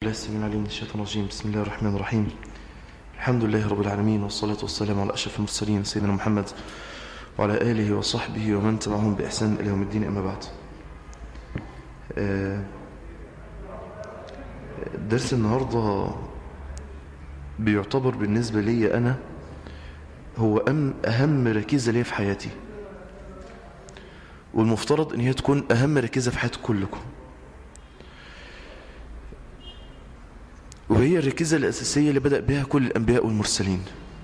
الله السميع العليم من الشيطان الرجيم بسم الله الرحمن الرحيم الحمد لله رب العالمين والصلاة والسلام على أشرف المرسلين سيدنا محمد وعلى آله وصحبه ومن تبعهم بإحسان إلى يوم الدين أما بعد آه، درس النهاردة بيعتبر بالنسبة لي أنا هو أم أهم ركيزة لي في حياتي والمفترض أن هي تكون أهم ركيزة في حياة كلكم وهي الركيزة الأساسية اللي بدأ بها كل الأنبياء والمرسلين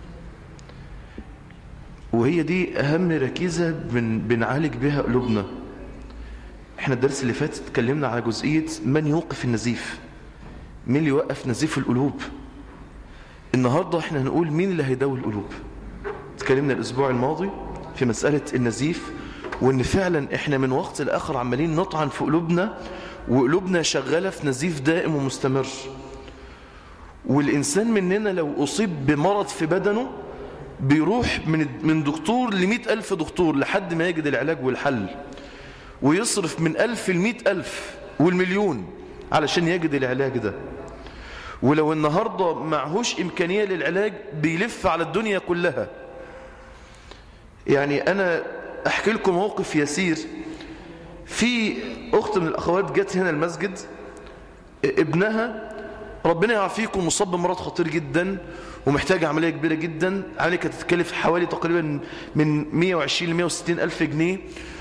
وهي دي أهم ركيزة بن بنعالج بها قلوبنا احنا الدرس اللي فات اتكلمنا على جزئية من يوقف النزيف مين اللي يوقف نزيف القلوب النهاردة احنا هنقول مين اللي هيداوي القلوب اتكلمنا الأسبوع الماضي في مسألة النزيف وان فعلا احنا من وقت لآخر عمالين نطعن في قلوبنا وقلوبنا شغالة في نزيف دائم ومستمر والإنسان مننا لو أصيب بمرض في بدنه بيروح من من دكتور لمئة ألف دكتور لحد ما يجد العلاج والحل ويصرف من ألف لمئة ألف والمليون علشان يجد العلاج ده ولو النهاردة معهوش إمكانية للعلاج بيلف على الدنيا كلها يعني أنا أحكي لكم موقف يسير في أخت من الأخوات جت هنا المسجد ابنها ربنا يعافيكم مصاب بمرض خطير جدا ومحتاج عملية كبيرة جدا عملية كانت تتكلف حوالي تقريبا من 120 ل 160 ألف جنيه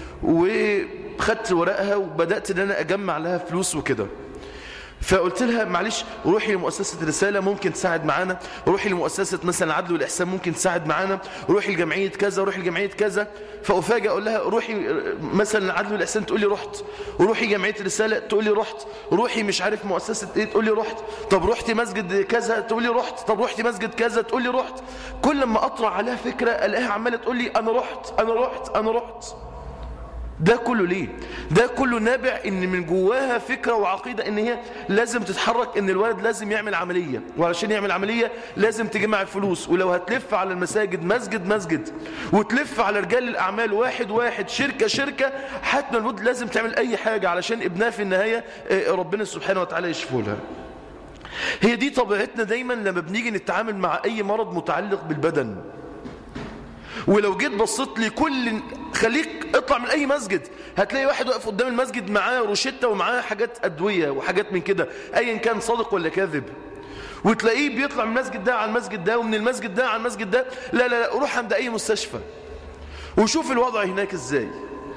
وخدت ورقها وبدأت ان انا اجمع لها فلوس وكده فقلت لها معلش روحي لمؤسسة رسالة ممكن تساعد معانا روحي لمؤسسة مثلا عدل والإحسان ممكن تساعد معانا روحي لجمعية كذا روحي لجمعية كذا فأفاجئ أقول لها روحي مثلا عدل والإحسان تقول لي رحت وروحي جمعية رسالة تقول لي رحت روحي مش عارف مؤسسة إيه تقول لي رحت طب رحتي مسجد كذا تقول لي رحت طب رحتي مسجد كذا تقول لي رحت كل ما أطرح عليها فكرة ألاقيها عمالة تقول لي أنا رحت أنا رحت أنا رحت ده كله ليه ده كله نابع ان من جواها فكرة وعقيدة ان هي لازم تتحرك ان الولد لازم يعمل عملية وعلشان يعمل عملية لازم تجمع الفلوس ولو هتلف على المساجد مسجد مسجد وتلف على رجال الاعمال واحد واحد شركة شركة حتى الولد لازم تعمل اي حاجة علشان ابنها في النهاية ربنا سبحانه وتعالى يشفه لها هي دي طبيعتنا دايما لما بنيجي نتعامل مع اي مرض متعلق بالبدن ولو جيت بصيت لكل خليك اطلع من اي مسجد هتلاقي واحد واقف قدام المسجد معاه روشتة ومعاه حاجات ادوية وحاجات من كده ايا كان صادق ولا كاذب وتلاقيه بيطلع من المسجد ده على المسجد ده ومن المسجد ده على المسجد ده لا لا لا روح عند اي مستشفى وشوف الوضع هناك ازاي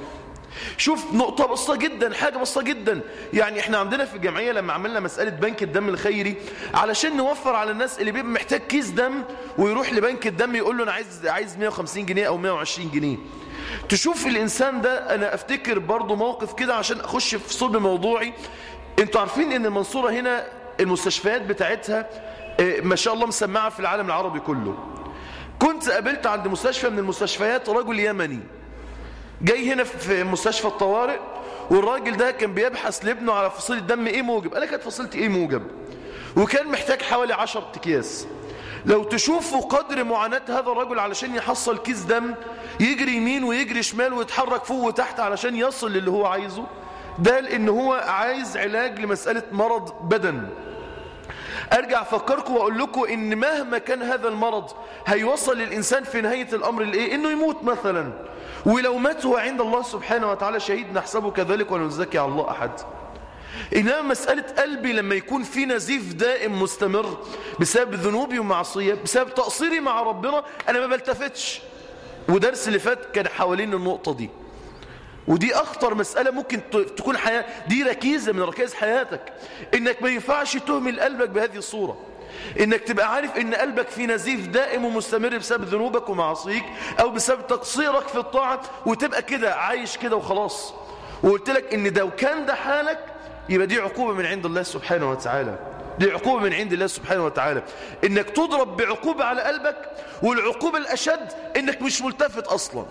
شوف نقطة بسيطة جدا حاجة بسيطة جدا يعني احنا عندنا في الجمعية لما عملنا مسألة بنك الدم الخيري علشان نوفر على الناس اللي بيبقى محتاج كيس دم ويروح لبنك الدم يقول له انا عايز عايز 150 جنيه او 120 جنيه تشوف الانسان ده انا افتكر برضو موقف كده عشان اخش في صلب موضوعي انتوا عارفين ان المنصورة هنا المستشفيات بتاعتها ما شاء الله مسمعة في العالم العربي كله كنت قابلت عند مستشفى من المستشفيات رجل يمني جاي هنا في مستشفى الطوارئ والراجل ده كان بيبحث لابنه على فصيلة دم ايه موجب انا كانت فصيلتي ايه موجب وكان محتاج حوالي 10 اكياس لو تشوفوا قدر معاناة هذا الرجل علشان يحصل كيس دم يجري يمين ويجري شمال ويتحرك فوق وتحت علشان يصل للي هو عايزه ده لان هو عايز علاج لمسألة مرض بدن ارجع افكركم واقول لكم ان مهما كان هذا المرض هيوصل للانسان في نهاية الامر لايه انه يموت مثلا ولو مات هو عند الله سبحانه وتعالى شهيد نحسبه كذلك ولا نزكي على الله احد إنما مسألة قلبي لما يكون في نزيف دائم مستمر بسبب ذنوبي ومعصية بسبب تقصيري مع ربنا أنا ما بلتفتش ودرس اللي فات كان حوالين النقطة دي ودي أخطر مسألة ممكن تكون حياة دي ركيزة من ركائز حياتك إنك ما ينفعش تهمل قلبك بهذه الصورة إنك تبقى عارف إن قلبك في نزيف دائم ومستمر بسبب ذنوبك ومعاصيك أو بسبب تقصيرك في الطاعة وتبقى كده عايش كده وخلاص وقلت لك إن ده وكان ده حالك يبقى دي عقوبة من عند الله سبحانه وتعالى دي عقوبة من عند الله سبحانه وتعالى إنك تضرب بعقوبة على قلبك والعقوبة الأشد إنك مش ملتفت أصلا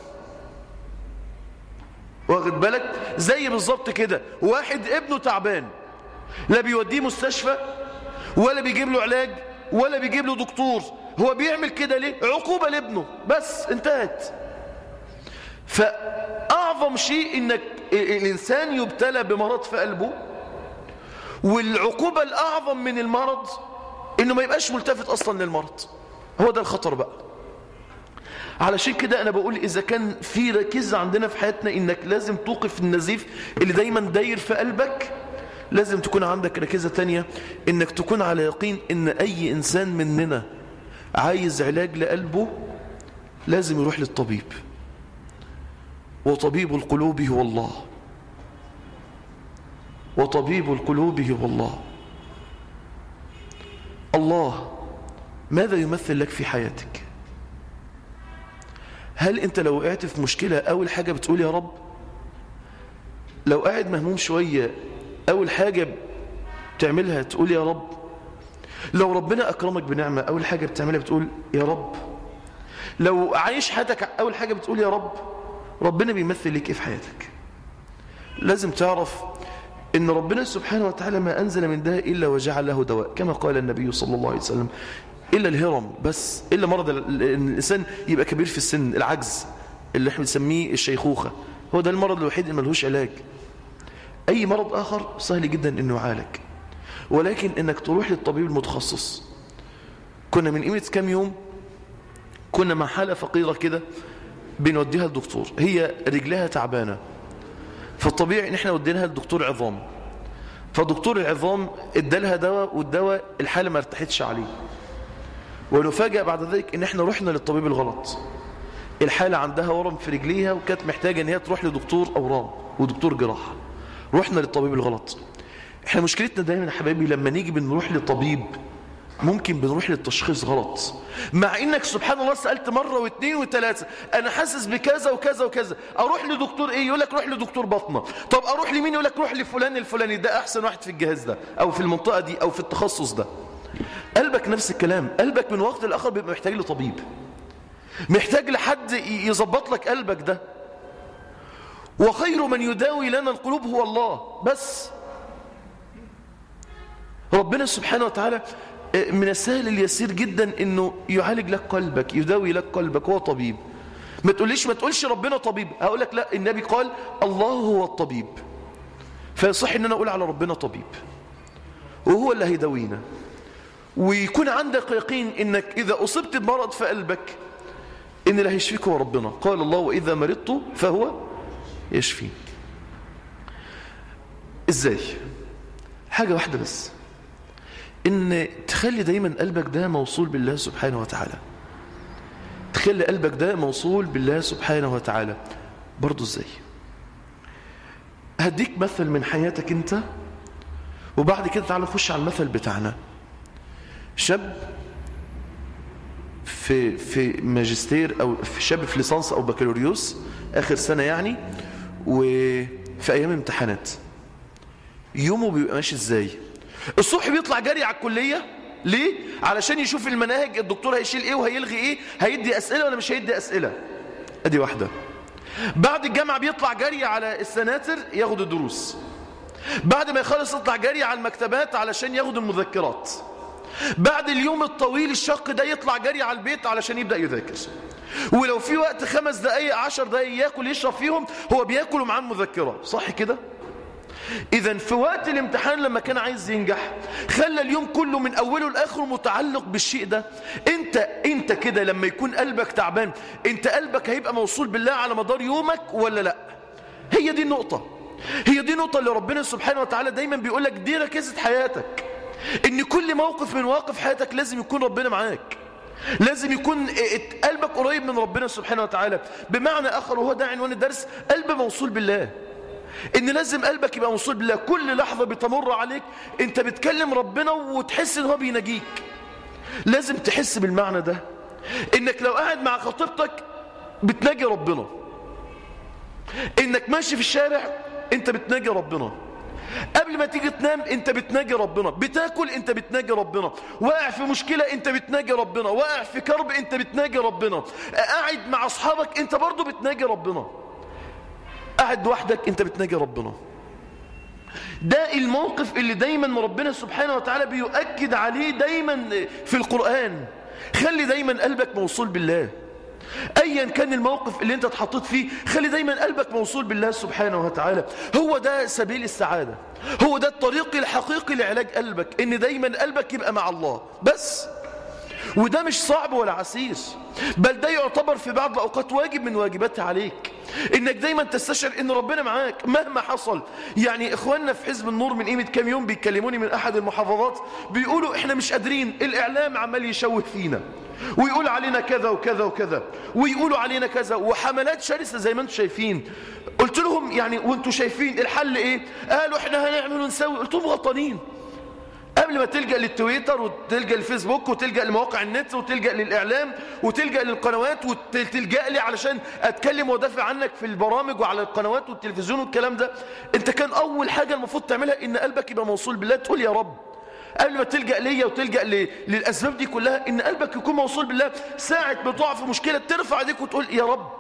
واخد بالك زي بالظبط كده واحد ابنه تعبان لا بيوديه مستشفى ولا بيجيب له علاج ولا بيجيب له دكتور هو بيعمل كده ليه عقوبة لابنه بس انتهت فأعظم شيء انك الانسان يبتلى بمرض في قلبه والعقوبة الأعظم من المرض إنه ما يبقاش ملتفت أصلا للمرض هو ده الخطر بقى علشان كده أنا بقول إذا كان في ركيزة عندنا في حياتنا إنك لازم توقف النزيف اللي دايما داير في قلبك لازم تكون عندك ركيزة تانية إنك تكون على يقين إن أي إنسان مننا عايز علاج لقلبه لازم يروح للطبيب وطبيب القلوب هو الله وطبيب القلوب هو الله الله ماذا يمثل لك في حياتك هل انت لو وقعت في مشكلة اول حاجة بتقول يا رب لو قاعد مهموم شوية اول حاجة بتعملها تقول يا رب لو ربنا اكرمك بنعمة اول حاجة بتعملها بتقول يا رب لو عايش حياتك اول حاجة بتقول يا رب ربنا بيمثل لك ايه في حياتك لازم تعرف ان ربنا سبحانه وتعالى ما انزل من داء الا وجعل له دواء كما قال النبي صلى الله عليه وسلم الا الهرم بس الا مرض ان الانسان يبقى كبير في السن العجز اللي احنا بنسميه الشيخوخه هو ده المرض الوحيد اللي ملهوش علاج اي مرض اخر سهل جدا انه يعالج ولكن انك تروح للطبيب المتخصص كنا من قيمه كام يوم كنا مع حاله فقيره كده بنوديها للدكتور هي رجلها تعبانه فالطبيعي ان احنا وديناها لدكتور عظام فدكتور العظام ادالها دواء والدواء الحاله ما ارتحتش عليه ونفاجئ بعد ذلك ان احنا رحنا للطبيب الغلط الحاله عندها ورم في رجليها وكانت محتاجه ان هي تروح لدكتور اورام ودكتور جراحه رحنا للطبيب الغلط احنا مشكلتنا دايما يا حبايبي لما نيجي بنروح لطبيب ممكن بنروح للتشخيص غلط مع انك سبحان الله سألت مرة واثنين وثلاثة انا حاسس بكذا وكذا وكذا اروح لدكتور ايه يقول لك روح لدكتور بطنة طب اروح لمين يقول لك روح لفلان الفلاني ده احسن واحد في الجهاز ده او في المنطقة دي او في التخصص ده قلبك نفس الكلام قلبك من وقت لاخر بيبقى محتاج لطبيب محتاج لحد يظبط لك قلبك ده وخير من يداوي لنا القلوب هو الله بس ربنا سبحانه وتعالى من السهل اليسير جدا انه يعالج لك قلبك يداوي لك قلبك هو طبيب ما تقوليش ما تقولش ربنا طبيب هقول لك لا النبي قال الله هو الطبيب فيصح ان انا اقول على ربنا طبيب وهو اللي هيداوينا ويكون عندك يقين انك اذا اصبت بمرض في قلبك ان اللي هيشفيك هو ربنا قال الله واذا مرضت فهو يشفي ازاي حاجه واحده بس ان تخلي دايما قلبك ده موصول بالله سبحانه وتعالى تخلي قلبك ده موصول بالله سبحانه وتعالى برضو ازاي هديك مثل من حياتك انت وبعد كده تعالى نخش على المثل بتاعنا شاب في في ماجستير او في شاب في ليسانس او بكالوريوس اخر سنه يعني وفي ايام امتحانات يومه بيبقى ماشي ازاي الصبح بيطلع جري على الكلية ليه؟ علشان يشوف المناهج الدكتور هيشيل ايه وهيلغي ايه هيدي اسئلة ولا مش هيدي اسئلة ادي واحدة بعد الجامعة بيطلع جري على السناتر ياخد الدروس بعد ما يخلص يطلع جري على المكتبات علشان ياخد المذكرات بعد اليوم الطويل الشق ده يطلع جري على البيت علشان يبدأ يذاكر ولو في وقت خمس دقايق عشر دقايق ياكل يشرب فيهم هو بياكل ومعاه مذكرة صح كده؟ إذا في وقت الامتحان لما كان عايز ينجح خلى اليوم كله من أوله لآخره متعلق بالشيء ده أنت أنت كده لما يكون قلبك تعبان أنت قلبك هيبقى موصول بالله على مدار يومك ولا لا هي دي النقطة هي دي النقطة اللي ربنا سبحانه وتعالى دايما بيقول لك دي ركزة حياتك إن كل موقف من مواقف حياتك لازم يكون ربنا معاك لازم يكون قلبك قريب من ربنا سبحانه وتعالى بمعنى آخر وهو ده عنوان الدرس قلب موصول بالله ان لازم قلبك يبقى موصول بالله كل لحظة بتمر عليك انت بتكلم ربنا وتحس ان هو بيناجيك لازم تحس بالمعنى ده انك لو قاعد مع خطيبتك بتناجي ربنا انك ماشي في الشارع انت بتناجي ربنا قبل ما تيجي تنام انت بتناجي ربنا بتاكل انت بتناجي ربنا واقع في مشكلة انت بتناجي ربنا واقع في كرب انت بتناجي ربنا قاعد مع اصحابك انت برضو بتناجي ربنا قاعد لوحدك انت بتناجي ربنا ده الموقف اللي دايما ربنا سبحانه وتعالى بيؤكد عليه دايما في القرآن خلي دايما قلبك موصول بالله ايا كان الموقف اللي انت اتحطيت فيه خلي دايما قلبك موصول بالله سبحانه وتعالى هو ده سبيل السعادة هو ده الطريق الحقيقي لعلاج قلبك ان دايما قلبك يبقى مع الله بس وده مش صعب ولا عسير بل ده يعتبر في بعض الأوقات واجب من واجبات عليك إنك دايما تستشعر إن ربنا معاك مهما حصل يعني إخواننا في حزب النور من قيمة كام يوم بيكلموني من أحد المحافظات بيقولوا إحنا مش قادرين الإعلام عمال يشوه فينا ويقول علينا كذا وكذا وكذا ويقولوا علينا كذا وحملات شرسة زي ما انتم شايفين قلت لهم يعني وانتم شايفين الحل ايه قالوا احنا هنعمل ونسوي قلت لهم غلطانين قبل ما تلجأ للتويتر وتلجأ للفيسبوك وتلجأ لمواقع النت وتلجأ للإعلام وتلجأ للقنوات وتلجأ لي علشان أتكلم وأدافع عنك في البرامج وعلى القنوات والتلفزيون والكلام ده أنت كان أول حاجة المفروض تعملها إن قلبك يبقى موصول بالله تقول يا رب قبل ما تلجأ ليا وتلجأ ل... للأسباب دي كلها إن قلبك يكون موصول بالله ساعة ما تقع في مشكلة ترفع ايديك وتقول يا رب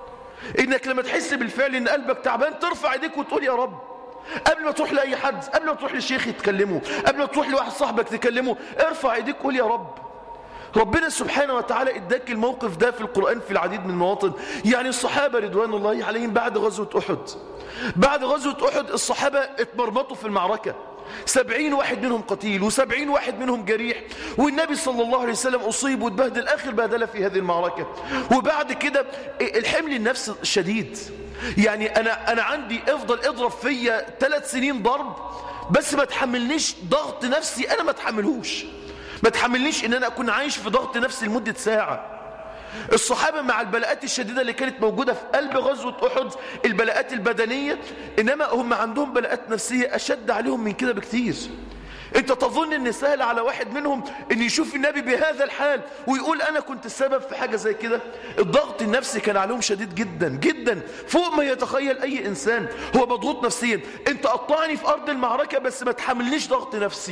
إنك لما تحس بالفعل إن قلبك تعبان ترفع ايديك وتقول يا رب قبل ما تروح لأي حد قبل ما تروح لشيخ يتكلمه قبل ما تروح لواحد صاحبك تكلمه ارفع ايديك قول يا رب ربنا سبحانه وتعالى اداك الموقف ده في القرآن في العديد من المواطن يعني الصحابة رضوان الله عليهم بعد غزوة أحد بعد غزوة أحد الصحابة اتمرمطوا في المعركة سبعين واحد منهم قتيل وسبعين واحد منهم جريح والنبي صلى الله عليه وسلم أصيب واتبهدل آخر بهدلة في هذه المعركة وبعد كده الحمل النفس شديد يعني أنا, أنا عندي افضل اضرب فيا ثلاث سنين ضرب بس ما تحملنيش ضغط نفسي أنا ما تحملهوش ما تحملنيش ان انا اكون عايش في ضغط نفسي لمدة ساعة الصحابة مع البلاءات الشديدة اللي كانت موجودة في قلب غزوة أحد البلاءات البدنية إنما هم عندهم بلاءات نفسية أشد عليهم من كده بكتير انت تظن ان سهل على واحد منهم ان يشوف النبي بهذا الحال ويقول انا كنت السبب في حاجة زي كده الضغط النفسي كان عليهم شديد جدا جدا فوق ما يتخيل اي انسان هو مضغوط نفسيا انت قطعني في ارض المعركة بس ما تحملنيش ضغط نفسي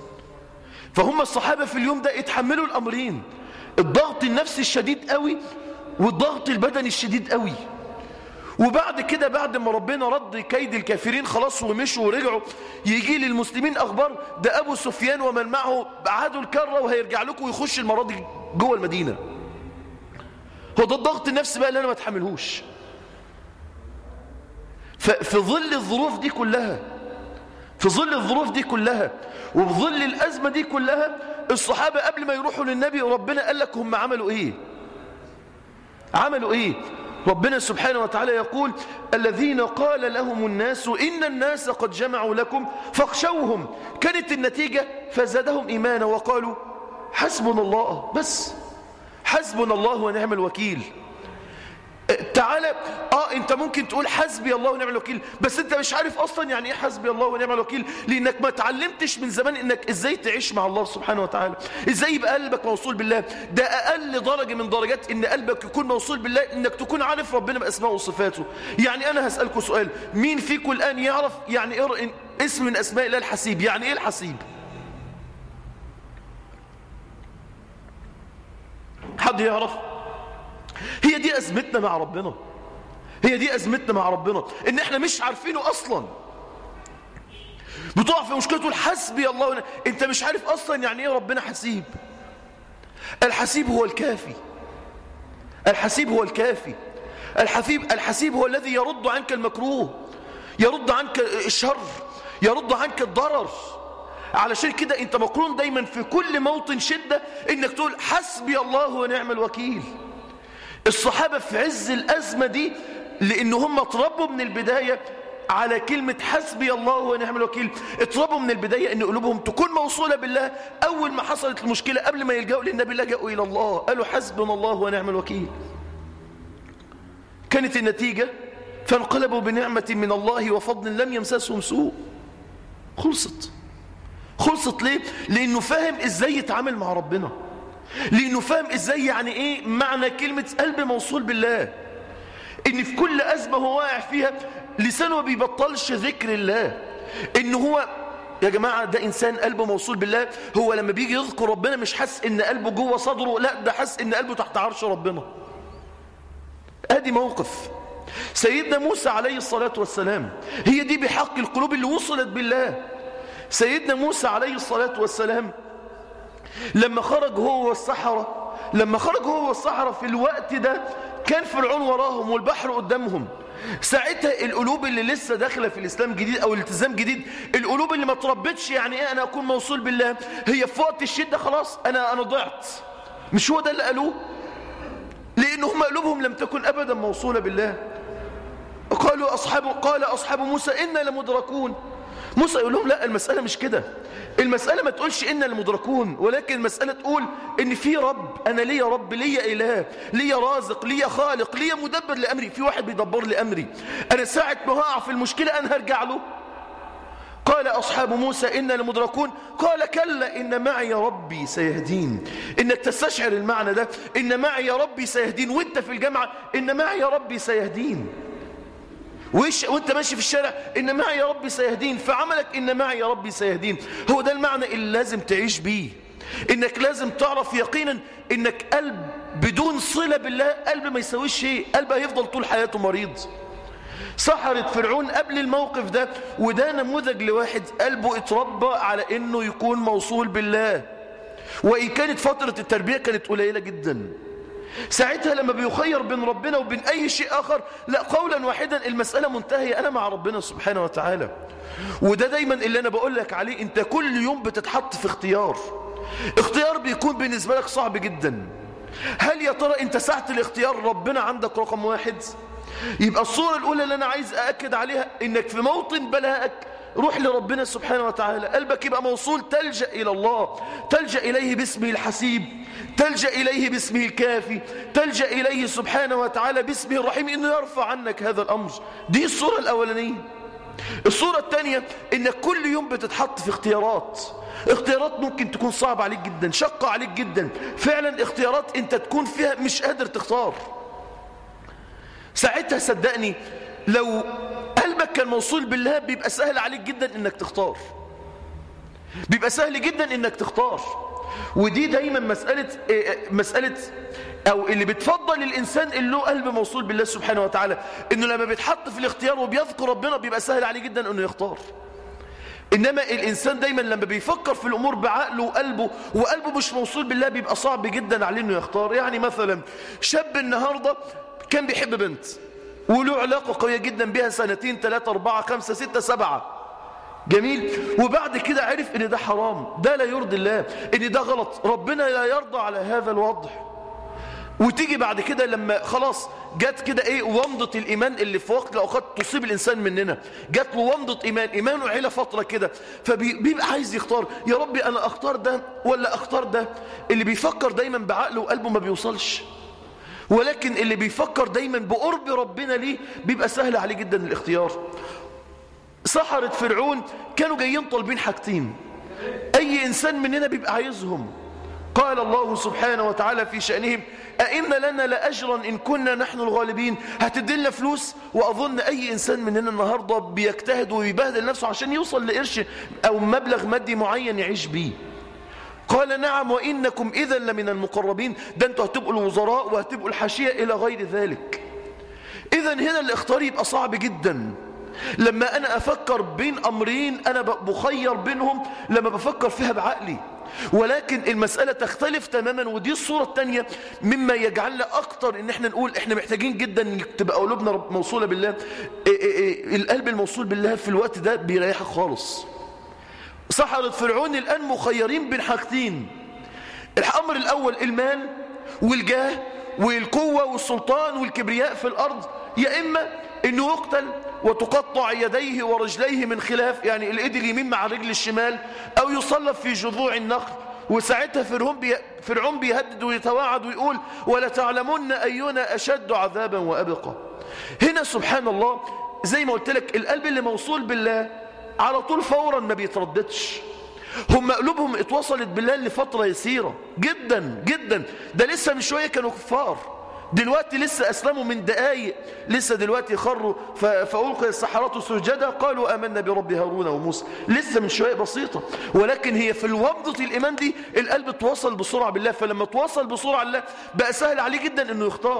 فهم الصحابة في اليوم ده اتحملوا الأمرين الضغط النفسي الشديد قوي والضغط البدني الشديد قوي وبعد كده بعد ما ربنا رد كيد الكافرين خلاص ومشوا ورجعوا يجي للمسلمين أخبار ده أبو سفيان ومن معه عادوا الكرة وهيرجع لكم ويخش المرة دي جوه المدينة هو ده الضغط النفسي بقى اللي أنا ما اتحملهوش ففي ظل الظروف دي كلها في ظل الظروف دي كلها وفي ظل الأزمة دي كلها الصحابة قبل ما يروحوا للنبي ربنا قال لك هم عملوا ايه عملوا ايه ربنا سبحانه وتعالى يقول الذين قال لهم الناس إن الناس قد جمعوا لكم فاخشوهم كانت النتيجة فزادهم إيمانا وقالوا حسبنا الله بس حسبنا الله ونعم الوكيل تعالى اه انت ممكن تقول حسبي الله ونعم الوكيل بس انت مش عارف اصلا يعني ايه حسبي الله ونعم الوكيل لانك ما تعلمتش من زمان انك ازاي تعيش مع الله سبحانه وتعالى ازاي يبقى قلبك موصول بالله ده اقل درجة من درجات ان قلبك يكون موصول بالله انك تكون عارف ربنا باسماءه وصفاته يعني انا هسألكم سؤال مين فيكم الان يعرف يعني ايه اسم من اسماء الله الحسيب يعني ايه الحسيب حد يعرف هي دي أزمتنا مع ربنا هي دي أزمتنا مع ربنا إن إحنا مش عارفينه أصلا بتقع في مشكلة تقول حسبي الله ونعم أنت مش عارف أصلا يعني إيه ربنا حسيب الحسيب هو الكافي الحسيب هو الكافي الحسيب الحسيب هو الذي يرد عنك المكروه يرد عنك الشر يرد عنك الضرر علشان كده انت مقرون دايما في كل موطن شدة انك تقول حسبي الله ونعم الوكيل الصحابة في عز الأزمة دي لأن هم اتربوا من البداية على كلمة حسبي الله ونعم الوكيل اتربوا من البداية أن قلوبهم تكون موصولة بالله أول ما حصلت المشكلة قبل ما يلجأوا للنبي لجأوا إلى الله قالوا حسبنا الله ونعم الوكيل كانت النتيجة فانقلبوا بنعمة من الله وفضل لم يمسسهم سوء خلصت خلصت ليه؟ لأنه فاهم إزاي يتعامل مع ربنا لأنه فاهم إزاي يعني إيه معنى كلمة قلب موصول بالله إن في كل أزمة هو واقع فيها لسانه ما بيبطلش ذكر الله إن هو يا جماعة ده إنسان قلبه موصول بالله هو لما بيجي يذكر ربنا مش حس إن قلبه جوه صدره لا ده حس إن قلبه تحت عرش ربنا ادي موقف سيدنا موسى عليه الصلاة والسلام هي دي بحق القلوب اللي وصلت بالله سيدنا موسى عليه الصلاة والسلام لما خرج هو والسحرة لما خرج هو والصحراء في الوقت ده كان فرعون وراهم والبحر قدامهم ساعتها القلوب اللي لسه داخله في الاسلام جديد او الالتزام جديد القلوب اللي ما تربتش يعني ايه انا اكون موصول بالله هي في وقت الشده خلاص انا انا ضعت مش هو ده اللي قالوه لان هم قلوبهم لم تكن ابدا موصوله بالله قالوا اصحاب قال اصحاب موسى انا لمدركون موسى يقول لهم لا المساله مش كده المساله ما تقولش انا لمدركون ولكن المساله تقول ان في رب انا ليا رب ليا اله ليا رازق ليا خالق ليا مدبر لامري في واحد بيدبر لي امري انا ساعه ما هقع في المشكله انا هرجع له قال أصحاب موسى إنا لمدركون قال كلا إن معي ربي سيهدين إنك تستشعر المعنى ده إن معي ربي سيهدين وإنت في الجامعة إن معي ربي سيهدين وإيش وإنت ماشي في الشارع إن معي ربي سيهدين في عملك إن معي ربي سيهدين هو ده المعنى اللي لازم تعيش بيه إنك لازم تعرف يقينا إنك قلب بدون صلة بالله قلب ما يسويش شيء قلب هيفضل طول حياته مريض سحرت فرعون قبل الموقف ده وده نموذج لواحد قلبه اتربى على انه يكون موصول بالله وإن كانت فترة التربية كانت قليلة جدا ساعتها لما بيخير بين ربنا وبين أي شيء آخر لا قولا واحدا المسألة منتهية أنا مع ربنا سبحانه وتعالى وده دايما اللي أنا بقول لك عليه أنت كل يوم بتتحط في اختيار اختيار بيكون بالنسبة لك صعب جدا هل يا ترى أنت ساعة الاختيار ربنا عندك رقم واحد يبقى الصورة الأولى اللي أنا عايز أأكد عليها إنك في موطن بلائك روح لربنا سبحانه وتعالى قلبك يبقى موصول تلجأ إلى الله تلجأ إليه باسمه الحسيب تلجأ إليه باسمه الكافي تلجأ إليه سبحانه وتعالى باسمه الرحيم إنه يرفع عنك هذا الأمر دي الصورة الأولانية الصورة الثانية إنك كل يوم بتتحط في اختيارات اختيارات ممكن تكون صعبة عليك جدا شقة عليك جدا فعلا اختيارات انت تكون فيها مش قادر تختار ساعتها صدقني لو قلبك كان موصول بالله بيبقى سهل عليك جدا انك تختار بيبقى سهل جدا انك تختار ودي دايما مسألة مسألة او اللي بتفضل الانسان اللي له قلب موصول بالله سبحانه وتعالى انه لما بيتحط في الاختيار وبيذكر ربنا بيبقى سهل عليه جدا انه يختار إنما الإنسان دايما لما بيفكر في الأمور بعقله وقلبه وقلبه مش موصول بالله بيبقى صعب جدا عليه إنه يختار يعني مثلا شاب النهاردة كان بيحب بنت وله علاقة قوية جدا بها سنتين ثلاثة أربعة خمسة ستة سبعة جميل وبعد كده عرف ان ده حرام ده لا يرضي الله ان ده غلط ربنا لا يرضى على هذا الوضع وتيجي بعد كده لما خلاص جت كده ايه ومضة الايمان اللي في وقت الاوقات تصيب الانسان مننا جت له ومضة ايمان ايمانه عيلة فترة كده فبيبقى عايز يختار يا ربي انا اختار ده ولا اختار ده اللي بيفكر دايما بعقله وقلبه ما بيوصلش ولكن اللي بيفكر دايما بقرب ربنا ليه بيبقى سهل عليه جدا الاختيار سحرة فرعون كانوا جايين طالبين حاجتين اي انسان مننا بيبقى عايزهم قال الله سبحانه وتعالى في شأنهم أئن لنا لأجرا إن كنا نحن الغالبين هتدلنا فلوس وأظن أي إنسان مننا النهاردة بيجتهد ويبهدل نفسه عشان يوصل لقرش أو مبلغ مادي معين يعيش بيه قال نعم وإنكم إذا لمن المقربين ده أنتوا هتبقوا الوزراء وهتبقوا الحاشية إلى غير ذلك إذا هنا الاختيار يبقى صعب جدا لما أنا أفكر بين أمرين أنا بخير بينهم لما بفكر فيها بعقلي ولكن المسألة تختلف تماما ودي الصورة الثانية مما يجعلنا أكتر إن احنا نقول احنا محتاجين جدا إن تبقى قلوبنا موصولة بالله إيه إيه إيه القلب الموصول بالله في الوقت ده بيريحك خالص سحرة فرعون الآن مخيرين بين حاجتين الأمر الأول المال والجاه والقوة والسلطان والكبرياء في الأرض يا إما إنه يقتل وتقطع يديه ورجليه من خلاف يعني الإيد اليمين مع الرجل الشمال أو يصلب في جذوع النخل وساعتها فرعون بي... فرعون بيهدد ويتواعد ويقول ولا تعلمن أينا أشد عذابا وأبقى هنا سبحان الله زي ما قلت لك القلب اللي موصول بالله على طول فورا ما بيترددش هم قلوبهم اتوصلت بالله لفترة يسيرة جدا جدا ده لسه من شوية كانوا كفار دلوقتي لسه أسلموا من دقايق لسه دلوقتي خروا فألقي السحرات سجدا قالوا آمنا برب هارون وموسى لسه من شوية بسيطة ولكن هي في الومضة الإيمان دي القلب اتوصل بسرعة بالله فلما اتوصل بسرعة الله بقى سهل عليه جدا أنه يختار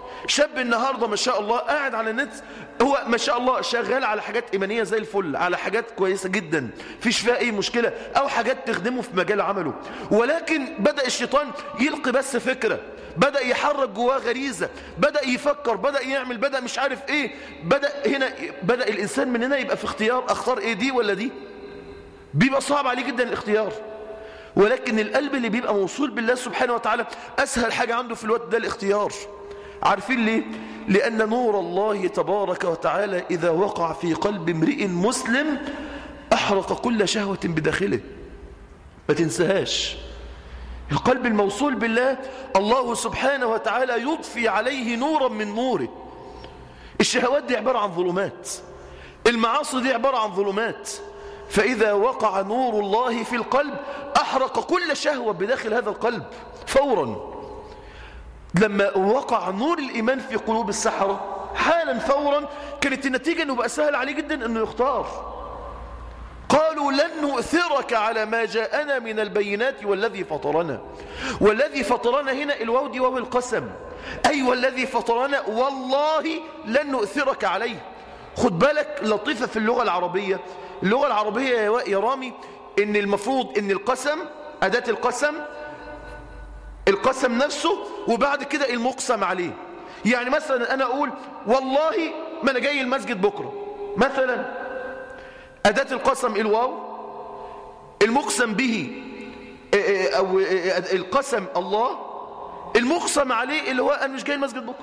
شاب النهاردة ما شاء الله قاعد على النت هو ما شاء الله شغال على حاجات إيمانية زي الفل على حاجات كويسة جدا فيش فيها أي مشكلة أو حاجات تخدمه في مجال عمله ولكن بدأ الشيطان يلقي بس فكرة بدأ يحرك جواه غريزة بدأ يفكر بدأ يعمل بدأ مش عارف إيه بدأ هنا بدأ الإنسان من هنا يبقى في اختيار أختار إيه دي ولا دي بيبقى صعب عليه جدا الاختيار ولكن القلب اللي بيبقى موصول بالله سبحانه وتعالى أسهل حاجة عنده في الوقت ده الاختيار عارفين ليه؟ لأن نور الله تبارك وتعالى إذا وقع في قلب امرئ مسلم أحرق كل شهوة بداخله ما تنساهاش القلب الموصول بالله الله سبحانه وتعالى يضفي عليه نورا من نوره الشهوات دي عبارة عن ظلمات المعاصي دي عبارة عن ظلمات فإذا وقع نور الله في القلب أحرق كل شهوة بداخل هذا القلب فورا لما وقع نور الإيمان في قلوب السحرة حالا فورا كانت النتيجة أنه بقى سهل عليه جدا أنه يختار قالوا لن نؤثرك على ما جاءنا من البينات والذي فطرنا والذي فطرنا هنا الواو دي واو القسم أي والذي فطرنا والله لن نؤثرك عليه خد بالك لطيفة في اللغة العربية اللغة العربية يا رامي ان المفروض ان القسم أداة القسم القسم نفسه وبعد كده المقسم عليه يعني مثلا أنا أقول والله ما أنا جاي المسجد بكرة مثلا أداة القسم الواو المقسم به أو القسم الله المقسم عليه اللي هو أنا مش جاي المسجد بكرة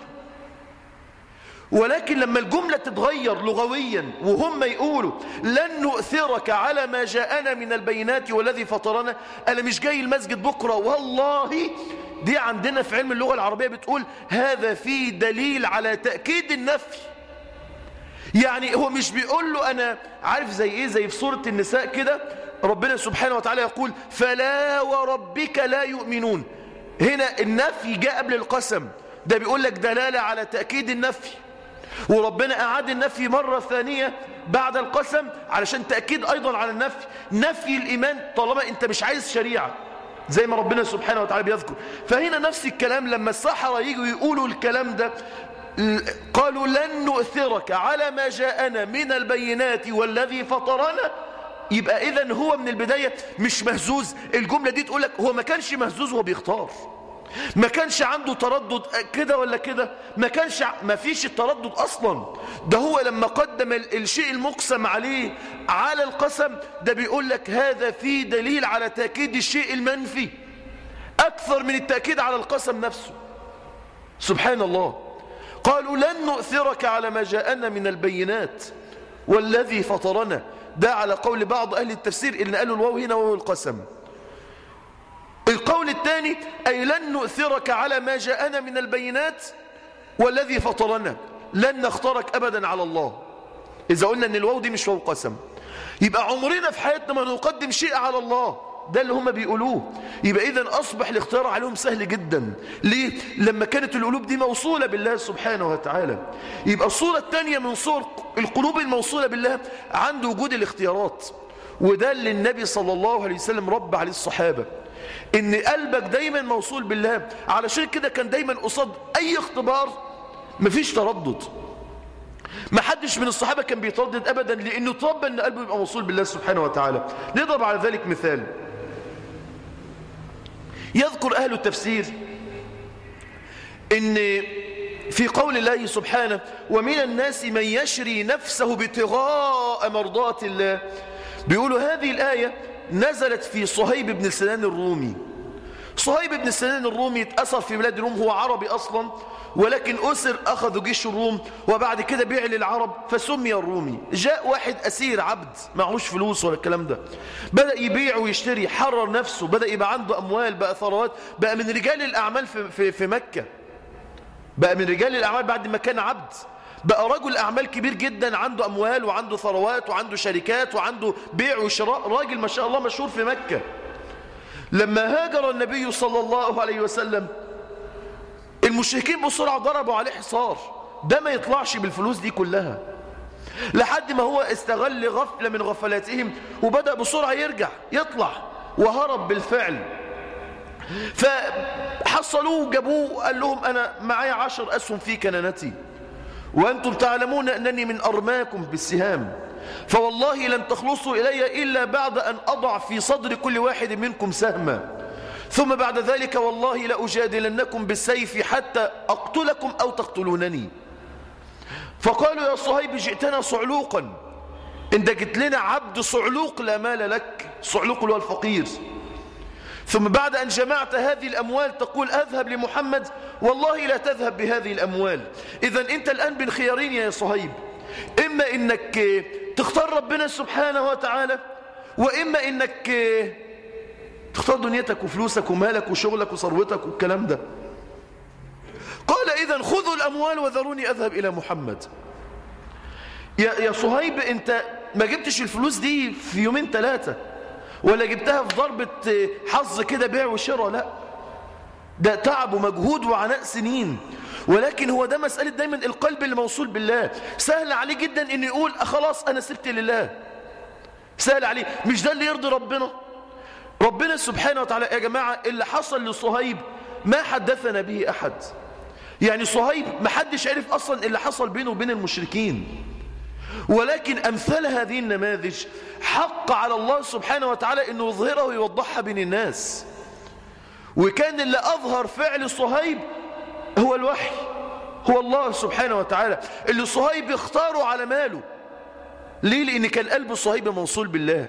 ولكن لما الجملة تتغير لغويا وهم يقولوا لن نؤثرك على ما جاءنا من البينات والذي فطرنا أنا مش جاي المسجد بكرة والله دي عندنا في علم اللغة العربية بتقول هذا فيه دليل على تأكيد النفي يعني هو مش بيقول له أنا عارف زي إيه زي في سورة النساء كده ربنا سبحانه وتعالى يقول فلا وربك لا يؤمنون هنا النفي جاء قبل القسم ده بيقول لك دلالة على تأكيد النفي وربنا أعاد النفي مرة ثانية بعد القسم علشان تأكيد أيضا على النفي نفي الإيمان طالما أنت مش عايز شريعة زي ما ربنا سبحانه وتعالى بيذكر فهنا نفس الكلام لما السحرة يجوا يقولوا الكلام ده قالوا لن نؤثرك على ما جاءنا من البينات والذي فطرنا يبقى إذن هو من البداية مش مهزوز الجملة دي تقول لك هو ما كانش مهزوز وهو بيختار ما كانش عنده تردد كده ولا كده ما كانش ما فيش التردد اصلا ده هو لما قدم الشيء المقسم عليه على القسم ده بيقول لك هذا فيه دليل على تأكيد الشيء المنفي اكثر من التأكيد على القسم نفسه سبحان الله قالوا لن نؤثرك على ما جاءنا من البينات والذي فطرنا ده على قول بعض أهل التفسير إن قالوا الواو هنا وهو القسم القول الثاني أي لن نؤثرك على ما جاءنا من البينات والذي فطرنا لن نختارك أبدا على الله إذا قلنا أن الواو دي مش واو قسم يبقى عمرنا في حياتنا ما نقدم شيء على الله ده اللي هم بيقولوه يبقى إذا أصبح الاختيار عليهم سهل جدا ليه؟ لما كانت القلوب دي موصولة بالله سبحانه وتعالى يبقى الصورة الثانية من صور القلوب الموصولة بالله عند وجود الاختيارات وده اللي النبي صلى الله عليه وسلم رب عليه الصحابة ان قلبك دايما موصول بالله علشان كده كان دايما قصاد اي اختبار مفيش تردد ما حدش من الصحابة كان بيتردد ابدا لانه طب ان قلبه يبقى موصول بالله سبحانه وتعالى نضرب على ذلك مثال يذكر اهل التفسير ان في قول الله سبحانه ومن الناس من يشري نفسه ابتغاء مرضات الله بيقولوا هذه الآية نزلت في صهيب بن سنان الرومي صهيب بن سنان الرومي اتأثر في بلاد الروم هو عربي أصلا ولكن أسر أخذوا جيش الروم وبعد كده بيع للعرب فسمي الرومي جاء واحد أسير عبد معهوش فلوس ولا الكلام ده بدأ يبيع ويشتري حرر نفسه بدأ يبقى عنده أموال بقى ثروات بقى من رجال الأعمال في, في, في مكة بقى من رجال الأعمال بعد ما كان عبد بقى رجل أعمال كبير جدا عنده أموال وعنده ثروات وعنده شركات وعنده بيع وشراء راجل ما شاء الله مشهور في مكة لما هاجر النبي صلى الله عليه وسلم المشركين بسرعة ضربوا عليه حصار ده ما يطلعش بالفلوس دي كلها لحد ما هو استغل غفلة من غفلاتهم وبدأ بسرعة يرجع يطلع وهرب بالفعل فحصلوه جابوه قال لهم أنا معايا عشر أسهم في كنانتي وأنتم تعلمون أنني من أرماكم بالسهام فوالله لن تخلصوا إلي إلا بعد أن أضع في صدر كل واحد منكم سهما ثم بعد ذلك والله لأجادلنكم بالسيف حتى أقتلكم أو تقتلونني فقالوا يا صهيب جئتنا صعلوقا انت جئت لنا عبد صعلوق لا مال لك صعلوق هو الفقير ثم بعد أن جمعت هذه الأموال تقول أذهب لمحمد والله لا تذهب بهذه الأموال إذا أنت الآن بين خيارين يا صهيب إما إنك تختار ربنا سبحانه وتعالى وإما إنك تختار دنيتك وفلوسك ومالك وشغلك وثروتك والكلام ده قال إذا خذوا الأموال وذروني أذهب إلى محمد يا يا صهيب أنت ما جبتش الفلوس دي في يومين ثلاثة ولا جبتها في ضربة حظ كده بيع وشراء لا ده تعب ومجهود وعناء سنين ولكن هو ده مسألة دايما القلب اللي موصول بالله سهل عليه جدا ان يقول خلاص انا سبت لله سهل عليه مش ده اللي يرضي ربنا ربنا سبحانه وتعالى يا جماعة اللي حصل لصهيب ما حدثنا به أحد يعني صهيب ما حدش عرف أصلا اللي حصل بينه وبين المشركين ولكن أمثال هذه النماذج حق على الله سبحانه وتعالى أنه يظهرها ويوضحها بين الناس وكان اللي أظهر فعل صهيب هو الوحي هو الله سبحانه وتعالى اللي صهيب يختاره على ماله ليه لأن كان قلب صهيب موصول بالله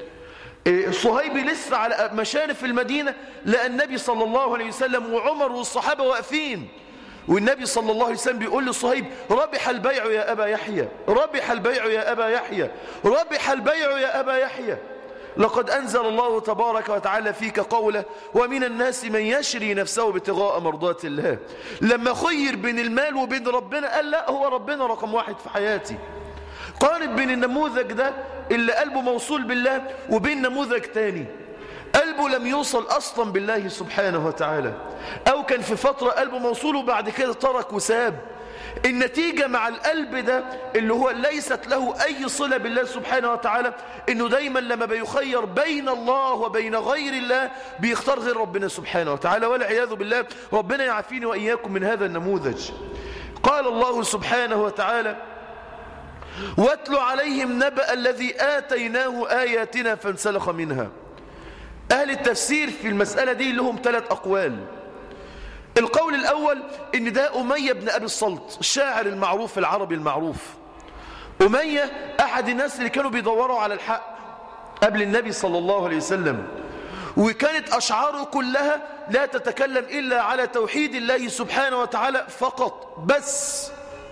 صهيب لسه على مشارف المدينة لأن النبي صلى الله عليه وسلم وعمر والصحابة واقفين والنبي صلى الله عليه وسلم بيقول لصهيب ربح البيع يا أبا يحيى ربح البيع يا أبا يحيى ربح البيع يا أبا يحيى لقد أنزل الله تبارك وتعالى فيك قوله ومن الناس من يشري نفسه ابتغاء مرضات الله لما خير بين المال وبين ربنا قال لا هو ربنا رقم واحد في حياتي قارب بين النموذج ده اللي قلبه موصول بالله وبين نموذج تاني قلبه لم يوصل أصلا بالله سبحانه وتعالى أو كان في فترة قلبه موصول وبعد كده ترك وساب النتيجة مع القلب ده اللي هو ليست له أي صلة بالله سبحانه وتعالى إنه دايما لما بيخير بين الله وبين غير الله بيختار غير ربنا سبحانه وتعالى والعياذ بالله ربنا يعافيني وإياكم من هذا النموذج قال الله سبحانه وتعالى واتل عليهم نبأ الذي آتيناه آياتنا فانسلخ منها أهل التفسير في المسألة دي لهم ثلاث أقوال القول الأول إن ده أمية بن أبي الصلت الشاعر المعروف العربي المعروف أمية أحد الناس اللي كانوا بيدوروا على الحق قبل النبي صلى الله عليه وسلم وكانت أشعاره كلها لا تتكلم إلا على توحيد الله سبحانه وتعالى فقط بس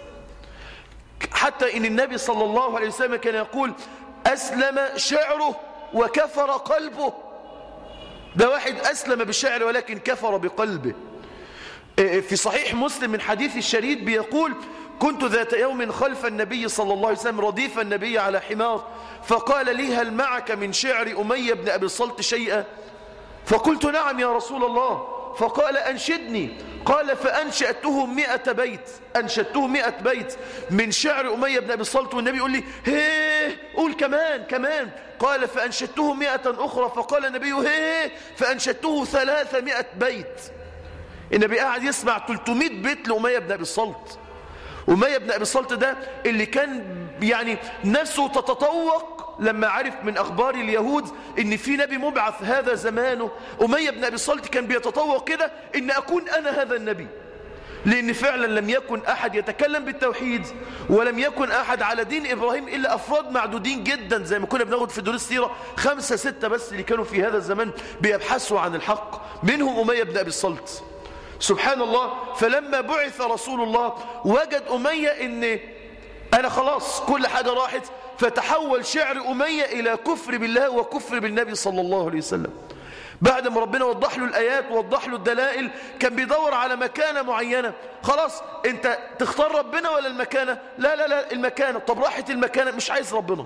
حتى إن النبي صلى الله عليه وسلم كان يقول أسلم شعره وكفر قلبه ده واحد أسلم بالشعر ولكن كفر بقلبه في صحيح مسلم من حديث الشريد بيقول كنت ذات يوم خلف النبي صلى الله عليه وسلم رديف النبي على حمار فقال لي هل معك من شعر أمية بن أبي الصلت شيئا فقلت نعم يا رسول الله فقال أنشدني قال فأنشأته مئة بيت أنشدته مئة بيت من شعر أمية بن أبي الصلت والنبي يقول لي هيه قول كمان كمان قال فأنشدته مئة أخرى فقال النبي هيه فأنشدته ثلاثمائة بيت النبي قاعد يسمع 300 بيت لأمية بن أبي الصلت أمية بن أبي الصلت ده اللي كان يعني نفسه تتطوق لما عرف من أخبار اليهود إن في نبي مبعث هذا زمانه أمية بن أبي الصلت كان بيتطوق كده إن أكون أنا هذا النبي لأن فعلا لم يكن أحد يتكلم بالتوحيد ولم يكن أحد على دين إبراهيم إلا أفراد معدودين جدا زي ما كنا بناخد في دروس السيرة خمسة ستة بس اللي كانوا في هذا الزمان بيبحثوا عن الحق منهم أمية بن أبي الصلت سبحان الله فلما بعث رسول الله وجد أمية إن أنا خلاص كل حاجة راحت فتحول شعر أمية إلى كفر بالله وكفر بالنبي صلى الله عليه وسلم بعد ما ربنا وضح له الآيات ووضح له الدلائل كان بيدور على مكانة معينة خلاص انت تختار ربنا ولا المكانة لا لا لا المكانة طب راحت المكانة مش عايز ربنا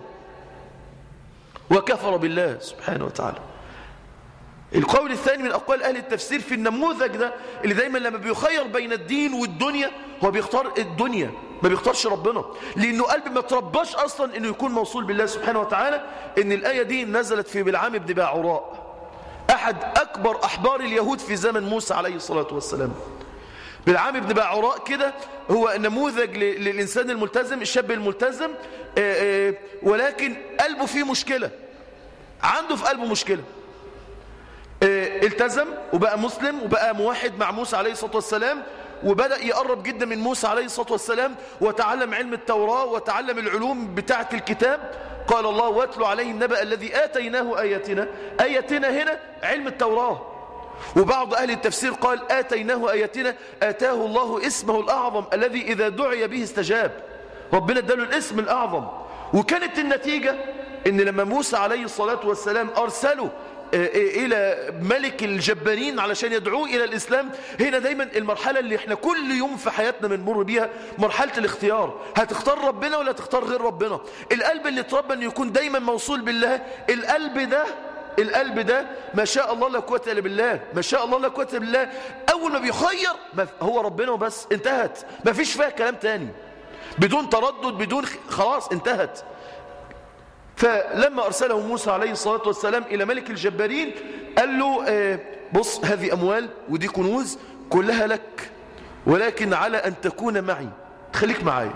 وكفر بالله سبحانه وتعالى القول الثاني من أقوال أهل التفسير في النموذج ده اللي دايما لما بيخير بين الدين والدنيا هو بيختار الدنيا ما بيختارش ربنا لأنه قلب ما ترباش أصلا أنه يكون موصول بالله سبحانه وتعالى أن الآية دي نزلت في بلعام بن باعوراء أحد أكبر أحبار اليهود في زمن موسى عليه الصلاة والسلام بالعام بن باعوراء كده هو نموذج للإنسان الملتزم الشاب الملتزم آآ آآ ولكن قلبه فيه مشكلة عنده في قلبه مشكلة التزم وبقى مسلم وبقى موحد مع موسى عليه الصلاة والسلام وبدأ يقرب جدا من موسى عليه الصلاة والسلام وتعلم علم التوراة وتعلم العلوم بتاعة الكتاب قال الله واتلو عليهم نبأ الذي آتيناه آياتنا آياتنا هنا علم التوراة وبعض أهل التفسير قال آتيناه آياتنا آتاه الله اسمه الأعظم الذي إذا دعي به استجاب ربنا اداله الاسم الأعظم وكانت النتيجة ان لما موسى عليه الصلاة والسلام أرسله إلى ملك الجبارين علشان يدعوه إلى الإسلام هنا دايما المرحلة اللي احنا كل يوم في حياتنا بنمر بيها مرحلة الاختيار هتختار ربنا ولا تختار غير ربنا القلب اللي اتربى أن يكون دايما موصول بالله القلب ده القلب ده ما شاء الله لا قوه الا بالله ما شاء الله لا قوه الا بالله اول ما بيخير هو ربنا وبس انتهت ما فيش فيها كلام تاني بدون تردد بدون خلاص انتهت فلما أرسله موسى عليه الصلاة والسلام إلى ملك الجبارين قال له آه بص هذه أموال ودي كنوز كلها لك ولكن على أن تكون معي خليك معايا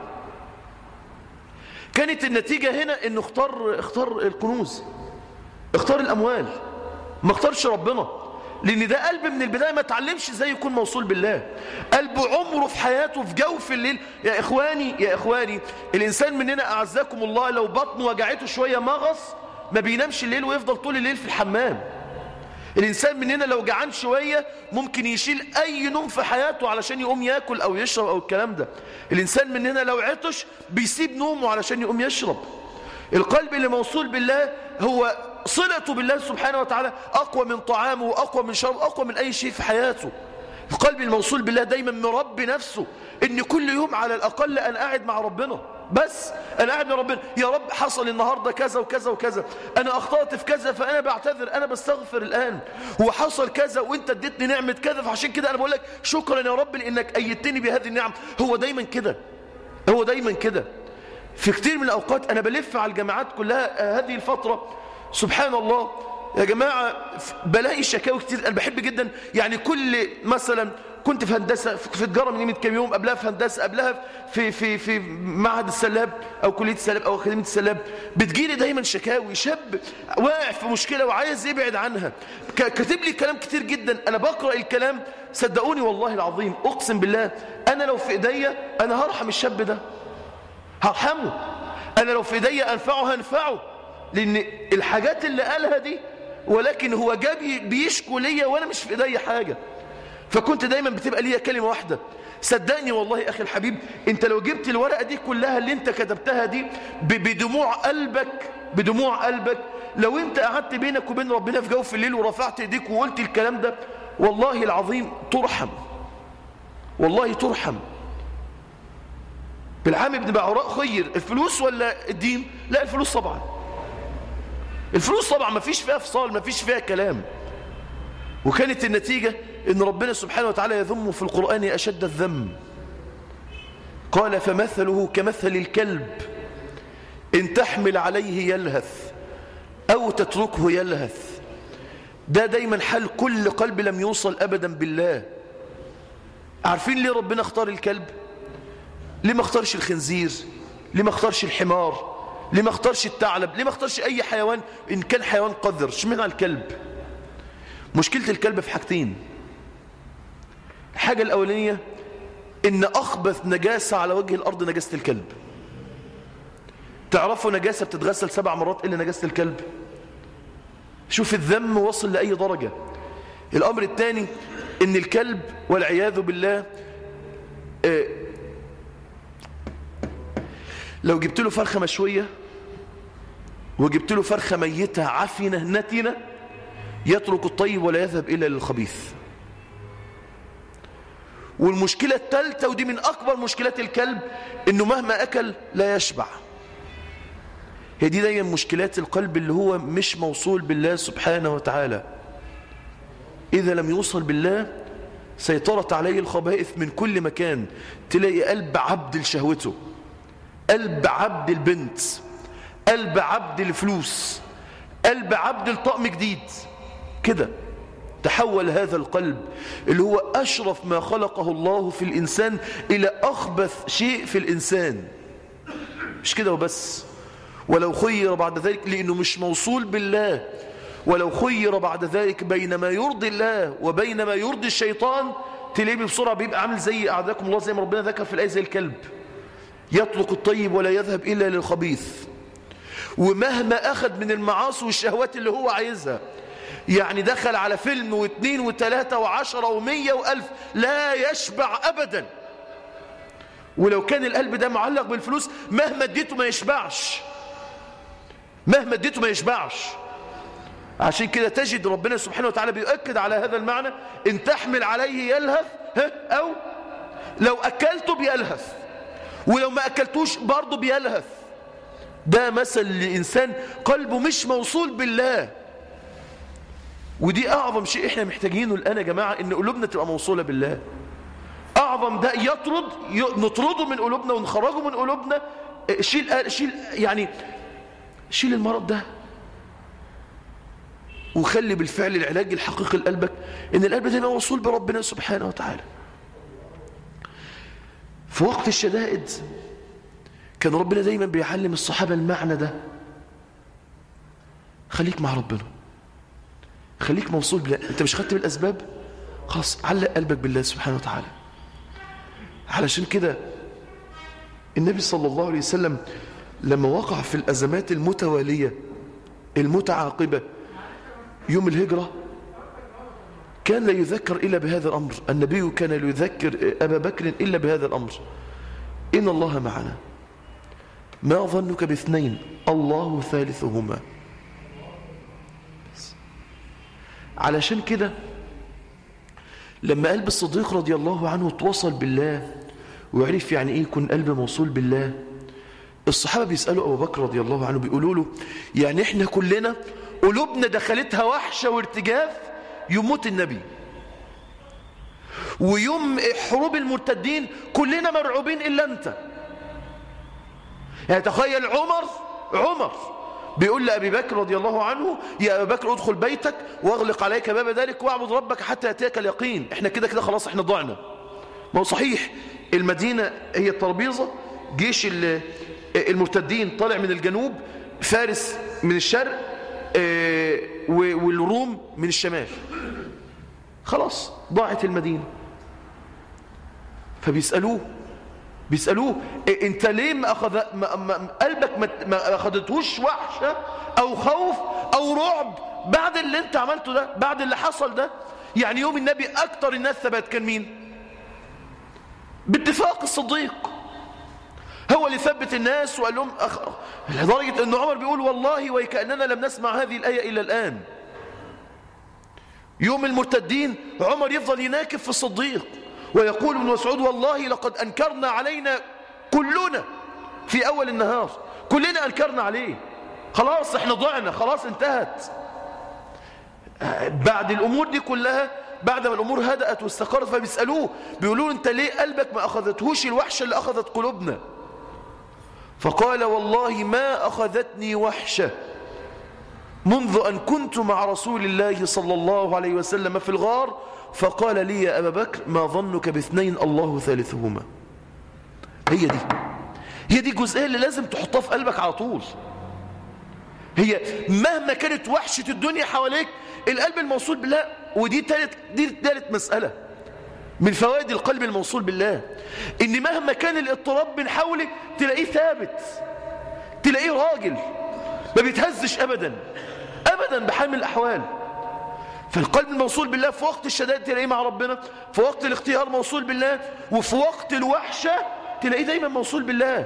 كانت النتيجة هنا أنه اختار, اختار الكنوز اختار الأموال ما اختارش ربنا لأن ده قلب من البداية ما تعلمش ازاي يكون موصول بالله قلب عمره في حياته في جوف الليل يا إخواني يا إخواني الإنسان مننا أعزكم الله لو بطنه وجعته شوية مغص ما بينامش الليل ويفضل طول الليل في الحمام الإنسان مننا لو جعان شوية ممكن يشيل أي نوم في حياته علشان يقوم يأكل أو يشرب أو الكلام ده الإنسان مننا لو عطش بيسيب نومه علشان يقوم يشرب القلب اللي موصول بالله هو صلته بالله سبحانه وتعالى أقوى من طعامه وأقوى من شرب أقوى من أي شيء في حياته القلب الموصول بالله دايما مربي نفسه ان كل يوم على الأقل أنا قاعد مع ربنا بس أنا قاعد مع ربنا يا رب حصل النهاردة كذا وكذا وكذا أنا أخطأت في كذا فأنا بعتذر أنا بستغفر الآن وحصل كذا وانت اديتني نعمة كذا فعشان كده أنا بقول لك شكرا يا رب لأنك أيدتني بهذه النعم هو دايما كده هو دايما كده في كتير من الأوقات أنا بلف على الجامعات كلها هذه الفترة سبحان الله يا جماعة بلاقي شكاوي كتير أنا بحب جدا يعني كل مثلا كنت في هندسة في تجارة من يومين كام يوم قبلها في هندسة قبلها في في في معهد السلاب أو كلية السلاب أو أكاديمية السلاب بتجيلي دايما شكاوي شاب واقع في مشكلة وعايز يبعد عنها كاتب لي كلام كتير جدا أنا بقرأ الكلام صدقوني والله العظيم أقسم بالله أنا لو في إيديا أنا هرحم الشاب ده هرحمه أنا لو في إيديا أنفعه هنفعه لأن الحاجات اللي قالها دي ولكن هو جابي بيشكو ليا وأنا مش في إيديا حاجة فكنت دايما بتبقى ليا كلمة واحدة صدقني والله أخي الحبيب أنت لو جبت الورقة دي كلها اللي أنت كتبتها دي بدموع قلبك بدموع قلبك لو أنت قعدت بينك وبين ربنا في جوف الليل ورفعت ايديك وقلت الكلام ده والله العظيم ترحم والله ترحم بالعام ابن بعوراء خير الفلوس ولا الدين لا الفلوس طبعا الفلوس طبعا ما فيش فيها فصال ما فيش فيها كلام وكانت النتيجة ان ربنا سبحانه وتعالى يذم في القرآن أشد الذم قال فمثله كمثل الكلب إن تحمل عليه يلهث أو تتركه يلهث ده دايما حال كل قلب لم يوصل أبدا بالله عارفين ليه ربنا اختار الكلب ليه ما اختارش الخنزير ليه ما اختارش الحمار ليه ما اختارش الثعلب ليه ما اختارش اي حيوان ان كان حيوان قذر اشمعنى الكلب مشكله الكلب في حاجتين الحاجه الاولانيه ان اخبث نجاسه على وجه الارض نجاسه الكلب تعرفوا نجاسه بتتغسل سبع مرات الا نجاسه الكلب شوف الذم وصل لاي درجه الامر الثاني ان الكلب والعياذ بالله آه لو جبت له فرخة مشوية وجبت له فرخة ميتة عفنة نتنة يترك الطيب ولا يذهب إلا للخبيث والمشكلة الثالثة ودي من أكبر مشكلات الكلب إنه مهما أكل لا يشبع هي دي دايما مشكلات القلب اللي هو مش موصول بالله سبحانه وتعالى إذا لم يوصل بالله سيطرت عليه الخبائث من كل مكان تلاقي قلب عبد لشهوته قلب عبد البنت قلب عبد الفلوس قلب عبد الطقم جديد كده تحول هذا القلب اللي هو أشرف ما خلقه الله في الإنسان إلى أخبث شيء في الإنسان مش كده وبس ولو خير بعد ذلك لأنه مش موصول بالله ولو خير بعد ذلك بين ما يرضي الله وبين ما يرضي الشيطان تلاقيه بسرعة بيبقى عامل زي أعداكم الله زي ما ربنا ذكر في الآية زي الكلب يطلق الطيب ولا يذهب إلا للخبيث ومهما أخذ من المعاصي والشهوات اللي هو عايزها يعني دخل على فيلم واثنين وثلاثة وعشرة ومية وألف لا يشبع أبدا ولو كان القلب ده معلق بالفلوس مهما اديته ما يشبعش مهما اديته ما يشبعش عشان كده تجد ربنا سبحانه وتعالى بيؤكد على هذا المعنى ان تحمل عليه يلهث أو لو أكلته بيلهث ولو ما أكلتوش برضه بيلهث ده مثل لإنسان قلبه مش موصول بالله ودي أعظم شيء إحنا محتاجينه الآن يا جماعة إن قلوبنا تبقى موصولة بالله أعظم ده يطرد نطرده من قلوبنا ونخرجه من قلوبنا شيل شيل يعني شيل المرض ده وخلي بالفعل العلاج الحقيقي لقلبك ان القلب ده يبقى موصول بربنا سبحانه وتعالى في وقت الشدائد كان ربنا دايما بيعلم الصحابة المعنى ده خليك مع ربنا خليك موصول بالله انت مش خدت بالاسباب خلاص علق قلبك بالله سبحانه وتعالى علشان كده النبي صلى الله عليه وسلم لما وقع في الأزمات المتوالية المتعاقبة يوم الهجرة كان لا يذكر إلا بهذا الأمر النبي كان لا يذكر أبا بكر إلا بهذا الأمر إن الله معنا ما ظنك باثنين الله ثالثهما علشان كده لما قلب الصديق رضي الله عنه تواصل بالله وعرف يعني ايه يكون قلب موصول بالله الصحابة بيسألوا أبو بكر رضي الله عنه بيقولوا له يعني احنا كلنا قلوبنا دخلتها وحشة وارتجاف يموت النبي ويوم حروب المرتدين كلنا مرعوبين إلا أنت يعني تخيل عمر عمر بيقول لأبي بكر رضي الله عنه يا أبي بكر ادخل بيتك واغلق عليك باب ذلك واعبد ربك حتى يأتيك اليقين احنا كده كده خلاص احنا ضعنا ما هو صحيح المدينة هي الترابيزة جيش المرتدين طالع من الجنوب فارس من الشرق والروم من الشمال خلاص ضاعت المدينة فبيسألوه بيسألوه إيه انت ليه ما أخذ ما ما قلبك ما, ما أخذتهوش وحشة أو خوف أو رعب بعد اللي انت عملته ده بعد اللي حصل ده يعني يوم النبي أكتر الناس ثبات كان مين باتفاق الصديق هو اللي ثبت الناس وقال لهم أخ... لدرجة أن عمر بيقول والله وكأننا لم نسمع هذه الآية إلا الآن يوم المرتدين عمر يفضل يناكب في الصديق ويقول ابن مسعود والله لقد أنكرنا علينا كلنا في أول النهار كلنا أنكرنا عليه خلاص احنا ضعنا خلاص انتهت بعد الأمور دي كلها بعد ما الأمور هدأت واستقرت فبيسألوه بيقولوا انت ليه قلبك ما أخذتهوش الوحشة اللي أخذت قلوبنا فقال والله ما أخذتني وحشة منذ أن كنت مع رسول الله صلى الله عليه وسلم في الغار فقال لي يا أبا بكر ما ظنك باثنين الله ثالثهما هي دي هي دي الجزئية اللي لازم تحطها في قلبك على طول هي مهما كانت وحشة الدنيا حواليك القلب الموصول بالله ودي تالت, دي تالت مسألة من فوائد القلب الموصول بالله ان مهما كان الاضطراب من حولك تلاقيه ثابت تلاقيه راجل ما بيتهزش ابدا ابدا بحال من الاحوال فالقلب الموصول بالله في وقت الشدائد تلاقيه مع ربنا في وقت الاختيار موصول بالله وفي وقت الوحشة تلاقيه دايما موصول بالله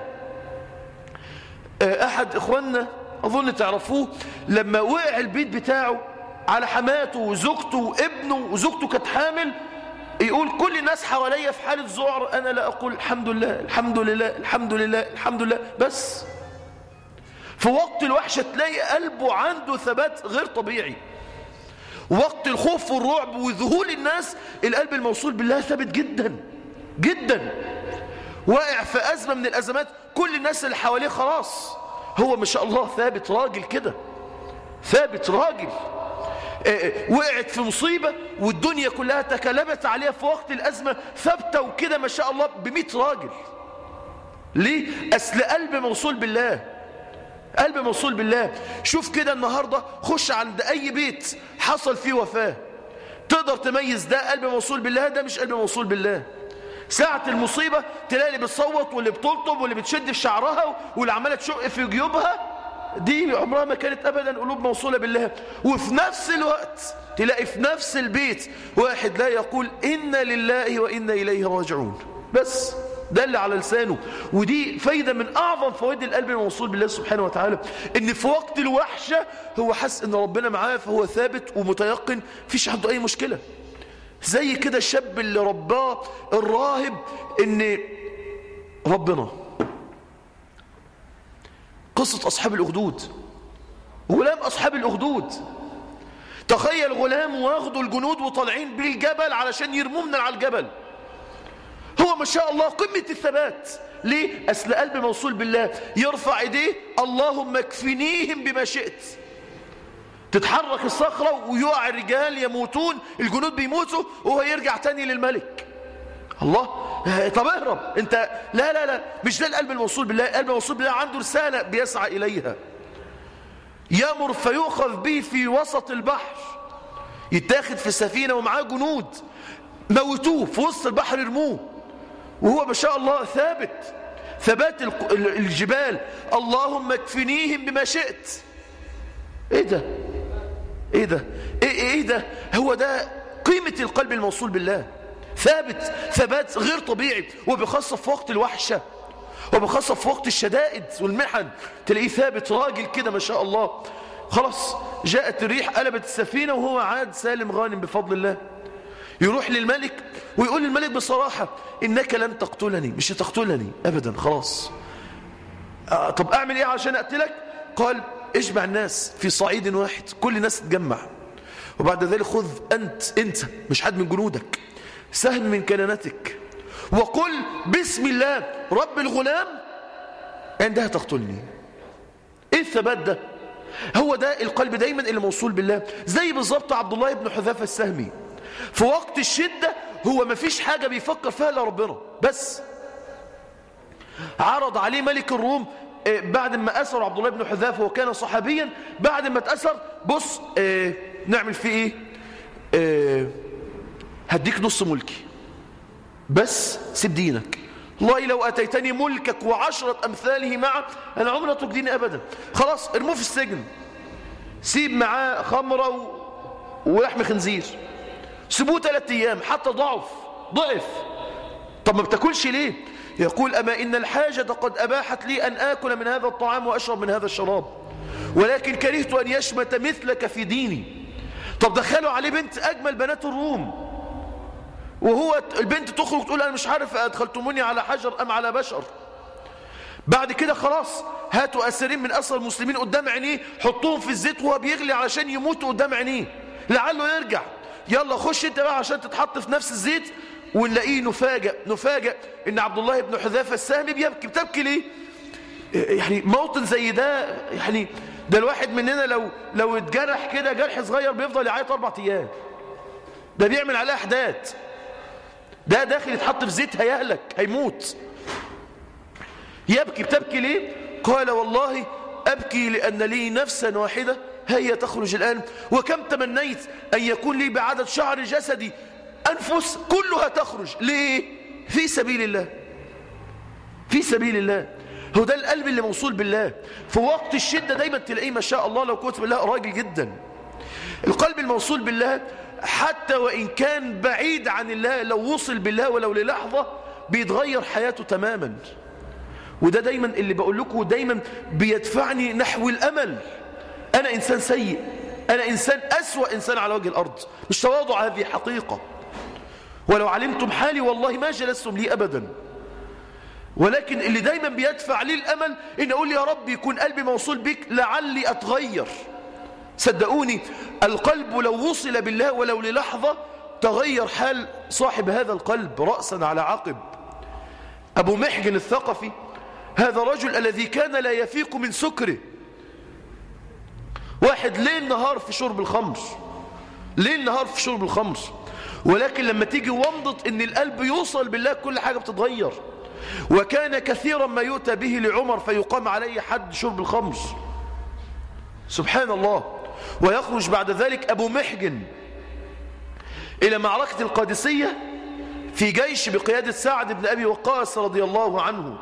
احد اخواننا اظن تعرفوه لما وقع البيت بتاعه على حماته وزوجته وابنه وزوجته كانت حامل يقول كل الناس حواليا في حالة ذعر أنا لا أقول الحمد لله الحمد لله الحمد لله الحمد لله بس في وقت الوحشة تلاقي قلبه عنده ثبات غير طبيعي وقت الخوف والرعب وذهول الناس القلب الموصول بالله ثابت جدا جدا واقع في أزمة من الأزمات كل الناس اللي حواليه خلاص هو ما شاء الله ثابت راجل كده ثابت راجل وقعت في مصيبة والدنيا كلها تكلمت عليها في وقت الأزمة ثابتة وكده ما شاء الله بمئة راجل ليه؟ أصل قلب موصول بالله قلب موصول بالله شوف كده النهاردة خش عند أي بيت حصل فيه وفاة تقدر تميز ده قلب موصول بالله ده مش قلب موصول بالله ساعة المصيبة تلاقي اللي بتصوت واللي بتلطم واللي بتشد في شعرها واللي عمالة تشق في جيوبها دي عمرها ما كانت أبدا قلوب موصولة بالله وفي نفس الوقت تلاقي في نفس البيت واحد لا يقول إنا لله وإنا إليه راجعون بس ده اللي على لسانه ودي فايدة من أعظم فوائد القلب الموصول بالله سبحانه وتعالى إن في وقت الوحشة هو حس إن ربنا معاه فهو ثابت ومتيقن فيش عنده أي مشكلة زي كده الشاب اللي رباه الراهب إن ربنا قصة أصحاب الأخدود غلام أصحاب الأخدود تخيل غلام واخدوا الجنود وطالعين بالجبل علشان يرموه من على الجبل هو ما شاء الله قمة الثبات ليه؟ أصل قلب موصول بالله يرفع ايديه اللهم اكفنيهم بما شئت تتحرك الصخرة ويقع الرجال يموتون الجنود بيموتوا وهو يرجع تاني للملك الله طب اهرب انت لا لا لا مش ده القلب الموصول بالله القلب الموصول بالله عنده رسالة بيسعى إليها يأمر فيؤخذ به في وسط البحر يتاخد في السفينة ومعاه جنود موتوه في وسط البحر يرموه وهو ما شاء الله ثابت ثبات الجبال اللهم اكفنيهم بما شئت ايه ده ايه ده ايه, إيه ده هو ده قيمة القلب الموصول بالله ثابت ثبات غير طبيعي وبخاصة في وقت الوحشة وبخاصة في وقت الشدائد والمحن تلاقيه ثابت راجل كده ما شاء الله خلاص جاءت الريح قلبت السفينة وهو عاد سالم غانم بفضل الله يروح للملك ويقول للملك بصراحة إنك لن تقتلني مش تقتلني أبدا خلاص آه طب أعمل إيه عشان أقتلك قال اجمع الناس في صعيد واحد كل الناس تجمع وبعد ذلك خذ أنت أنت مش حد من جنودك سهم من كنانتك وقل بسم الله رب الغلام عندها تقتلني ايه الثبات ده هو ده القلب دايما اللي موصول بالله زي بالظبط عبد الله بن حذافه السهمي في وقت الشدة هو ما فيش حاجة بيفكر فيها الا ربنا بس عرض عليه ملك الروم بعد ما أسر عبد الله بن حذافة وكان صحابيا بعد ما اتأسر بص اه نعمل فيه ايه اه هديك نص ملكي بس سيب دينك والله لو أتيتني ملكك وعشرة أمثاله معه أنا عمري أترك ديني أبدا خلاص ارموه في السجن سيب معاه خمرة و... ولحم خنزير سيبوه ثلاثة أيام حتى ضعف ضعف طب ما بتاكلش ليه يقول أما إن الحاجة قد أباحت لي أن آكل من هذا الطعام وأشرب من هذا الشراب ولكن كرهت أن يشمت مثلك في ديني طب دخلوا عليه بنت أجمل بنات الروم وهو البنت تخرج تقول أنا مش عارف أدخلتموني على حجر أم على بشر بعد كده خلاص هاتوا أسرين من أسر المسلمين قدام عينيه حطوهم في الزيت وهو بيغلي علشان يموتوا قدام عينيه لعله يرجع يلا خش انت بقى عشان تتحط في نفس الزيت ونلاقيه نفاجئ نفاجئ ان عبد الله بن حذافه السهمي بيبكي بتبكي ليه يعني موطن زي ده يعني ده الواحد مننا لو لو اتجرح كده جرح صغير بيفضل يعيط اربع ايام ده بيعمل عليه احداث ده داخل يتحط في زيت هيهلك هيموت يبكي بتبكي ليه قال والله أبكي لأن لي نفسا واحدة هي تخرج الآن وكم تمنيت أن يكون لي بعدد شعر جسدي أنفس كلها تخرج ليه في سبيل الله في سبيل الله هو ده القلب اللي موصول بالله في وقت الشدة دايما تلاقيه ما شاء الله لو كنت بالله راجل جدا القلب الموصول بالله حتى وإن كان بعيد عن الله لو وصل بالله ولو للحظة بيتغير حياته تماما وده دايما اللي بقول لكم دايما بيدفعني نحو الأمل أنا إنسان سيء أنا إنسان أسوأ إنسان على وجه الأرض مش تواضع هذه حقيقة ولو علمتم حالي والله ما جلستم لي أبدا ولكن اللي دايما بيدفع لي الأمل إن أقول يا رب يكون قلبي موصول بك لعلي أتغير صدقوني القلب لو وصل بالله ولو للحظة تغير حال صاحب هذا القلب رأسا على عقب أبو محجن الثقفي هذا الرجل الذي كان لا يفيق من سكره واحد ليل نهار في شرب الخمر ليل نهار في شرب الخمر ولكن لما تيجي ومضة ان القلب يوصل بالله كل حاجة بتتغير وكان كثيرا ما يؤتى به لعمر فيقام عليه حد شرب الخمر سبحان الله ويخرج بعد ذلك أبو محجن إلى معركة القادسية في جيش بقيادة سعد بن أبي وقاص رضي الله عنه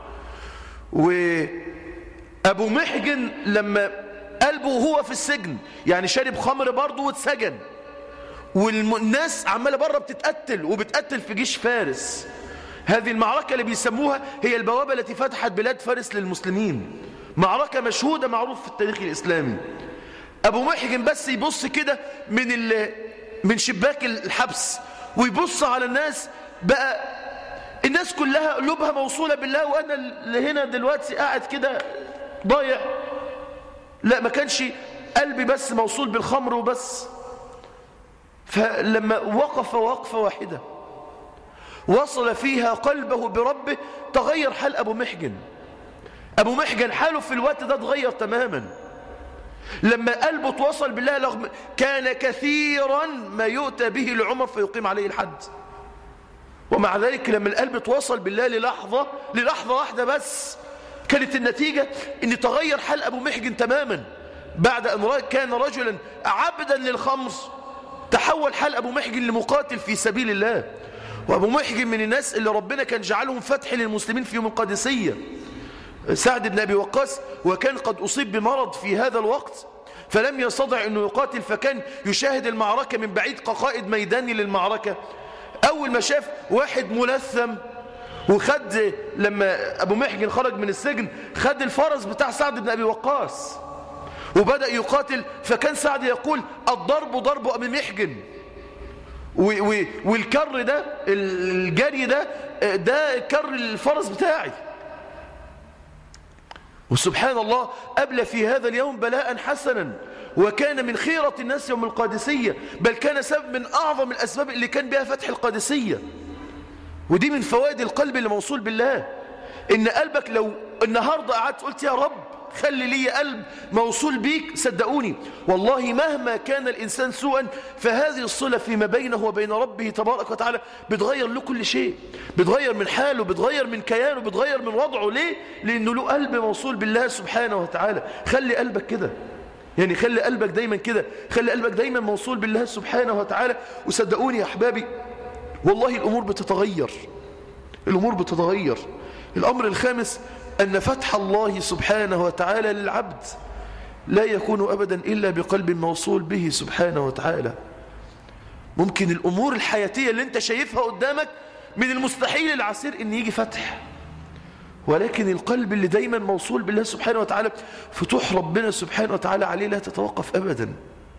وأبو محجن لما قلبه وهو في السجن يعني شرب خمر برضه واتسجن والناس عمالة بره بتتقتل وبتقتل في جيش فارس هذه المعركة اللي بيسموها هي البوابة التي فتحت بلاد فارس للمسلمين معركة مشهودة معروف في التاريخ الإسلامي أبو محجن بس يبص كده من من شباك الحبس ويبص على الناس بقى الناس كلها قلوبها موصولة بالله وأنا اللي هنا دلوقتي قاعد كده ضايع لا ما كانش قلبي بس موصول بالخمر وبس فلما وقف وقفة واحدة وصل فيها قلبه بربه تغير حال أبو محجن أبو محجن حاله في الوقت ده تغير تماما لما قلبه توصل بالله لغم كان كثيرا ما يؤتى به لعمر فيقيم عليه الحد ومع ذلك لما القلب توصل بالله للحظة للحظة واحدة بس كانت النتيجة ان تغير حال أبو محجن تماما بعد أن كان رجلا عبدا للخمر تحول حال أبو محجن لمقاتل في سبيل الله وأبو محجن من الناس اللي ربنا كان جعلهم فتح للمسلمين في يوم القادسية سعد بن أبي وقاص وكان قد أصيب بمرض في هذا الوقت فلم يستطع أنه يقاتل فكان يشاهد المعركة من بعيد كقائد ميداني للمعركة أول ما شاف واحد ملثم وخد لما أبو محجن خرج من السجن خد الفرس بتاع سعد بن أبي وقاص وبدأ يقاتل فكان سعد يقول الضرب ضرب أبي محجن والكر ده الجري ده ده كر الفرس بتاعي وسبحان الله أبلى في هذا اليوم بلاء حسنا وكان من خيرة الناس يوم القادسية بل كان سبب من أعظم الأسباب اللي كان بها فتح القادسية ودي من فوائد القلب اللي موصول بالله إن قلبك لو النهاردة قعدت قلت يا رب خلي لي قلب موصول بيك صدقوني والله مهما كان الإنسان سوءا فهذه الصلة فيما بينه وبين ربه تبارك وتعالى بتغير له كل شيء بتغير من حاله بتغير من كيانه بتغير من وضعه ليه؟ لأنه له قلب موصول بالله سبحانه وتعالى خلي قلبك كده يعني خلي قلبك دايما كده خلي قلبك دايما موصول بالله سبحانه وتعالى وصدقوني يا أحبابي والله الأمور بتتغير الأمور بتتغير الأمر الخامس أن فتح الله سبحانه وتعالى للعبد لا يكون أبدا إلا بقلب موصول به سبحانه وتعالى ممكن الأمور الحياتية اللي انت شايفها قدامك من المستحيل العسير ان يجي فتح ولكن القلب اللي دايما موصول بالله سبحانه وتعالى فتوح ربنا سبحانه وتعالى عليه لا تتوقف أبدا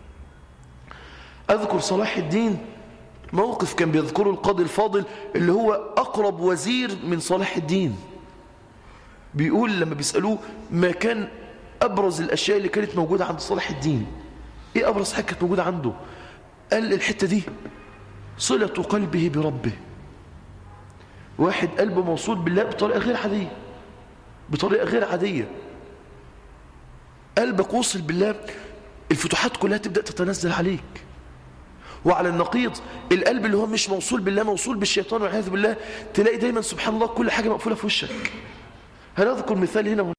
أذكر صلاح الدين موقف كان بيذكره القاضي الفاضل اللي هو أقرب وزير من صلاح الدين بيقول لما بيسألوه ما كان أبرز الأشياء اللي كانت موجودة عند صلاح الدين إيه أبرز حاجة كانت موجودة عنده قال الحتة دي صلة قلبه بربه واحد قلبه موصول بالله بطريقة غير عادية بطريقة غير عادية قلبك وصل بالله الفتوحات كلها تبدأ تتنزل عليك وعلى النقيض القلب اللي هو مش موصول بالله موصول بالشيطان والعياذ بالله تلاقي دايما سبحان الله كل حاجة مقفولة في وشك هنذكر مثال هنا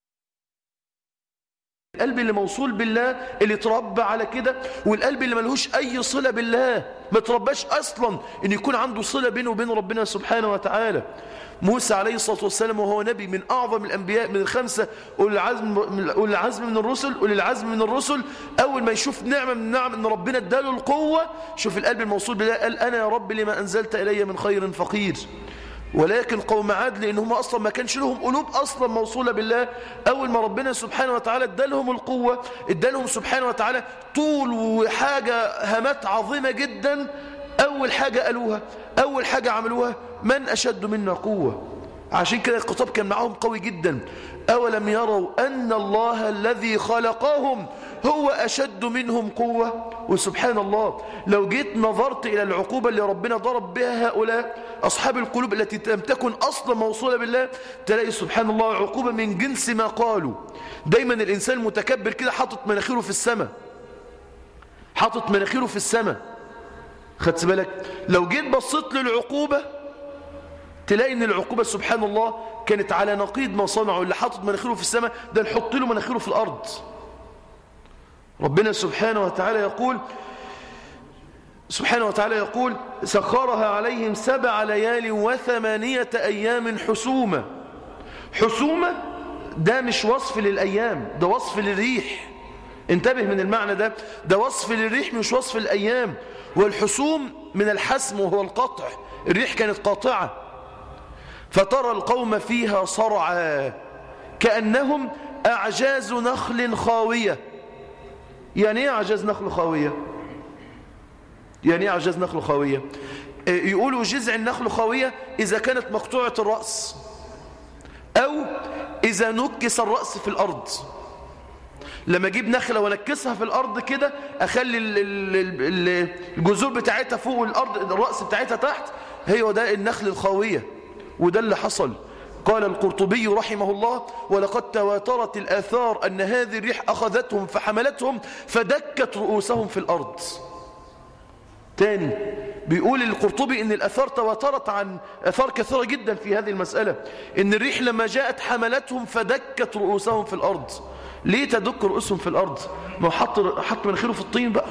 القلب اللي موصول بالله اللي تربى على كده والقلب اللي ملهوش أي صلة بالله ما ترباش أصلا إن يكون عنده صلة بينه وبين ربنا سبحانه وتعالى موسى عليه الصلاة والسلام وهو نبي من أعظم الأنبياء من الخمسة أولي العزم, أولي العزم من الرسل أولي العزم من الرسل أول ما يشوف نعمة من نعم إن ربنا اداله القوة شوف القلب الموصول بالله قال أنا يا رب لما أنزلت إلي من خير فقير ولكن قوم عاد لأنهم أصلا ما كانش لهم قلوب أصلا موصولة بالله أول ما ربنا سبحانه وتعالى ادالهم القوة ادالهم سبحانه وتعالى طول وحاجة همات عظيمة جدا أول حاجة قالوها أول حاجة عملوها من أشد منا قوة عشان كده الخطاب كان معهم قوي جدا أولم يروا أن الله الذي خلقهم هو أشد منهم قوة وسبحان الله لو جيت نظرت إلى العقوبة اللي ربنا ضرب بها هؤلاء أصحاب القلوب التي لم تكن أصلا موصولة بالله تلاقي سبحان الله عقوبة من جنس ما قالوا دايما الإنسان المتكبر كده حاطط مناخيره في السماء حاطط مناخيره في السماء خدت بالك لو جيت بصيت للعقوبة تلاقي ان العقوبة سبحان الله كانت على نقيض ما صنعوا اللي حاطط مناخيره في السماء ده نحط له مناخيره في الأرض ربنا سبحانه وتعالى يقول سبحانه وتعالى يقول سخرها عليهم سبع ليال وثمانية أيام حسومة حسومة ده مش وصف للأيام ده وصف للريح انتبه من المعنى ده ده وصف للريح مش وصف الأيام والحسوم من الحسم وهو القطع الريح كانت قاطعة فترى القوم فيها صرعا كأنهم أعجاز نخل خاوية يعني ايه أعجاز نخل خاوية يعني ايه أعجاز نخل خاوية يقولوا جذع النخل خاوية إذا كانت مقطوعة الرأس أو إذا نكس الرأس في الأرض لما اجيب نخله وانكسها في الارض كده اخلي الجذور بتاعتها فوق الارض الراس بتاعتها تحت هي ده النخل الخاويه وده اللي حصل قال القرطبي رحمه الله ولقد تواترت الآثار أن هذه الريح أخذتهم فحملتهم فدكت رؤوسهم في الأرض تاني بيقول القرطبي ان الأثار تواترت عن أثار كثيرة جدا في هذه المسألة ان الريح لما جاءت حملتهم فدكت رؤوسهم في الأرض ليه تدك رؤوسهم في الأرض ما حط, حط مناخيره في الطين بقى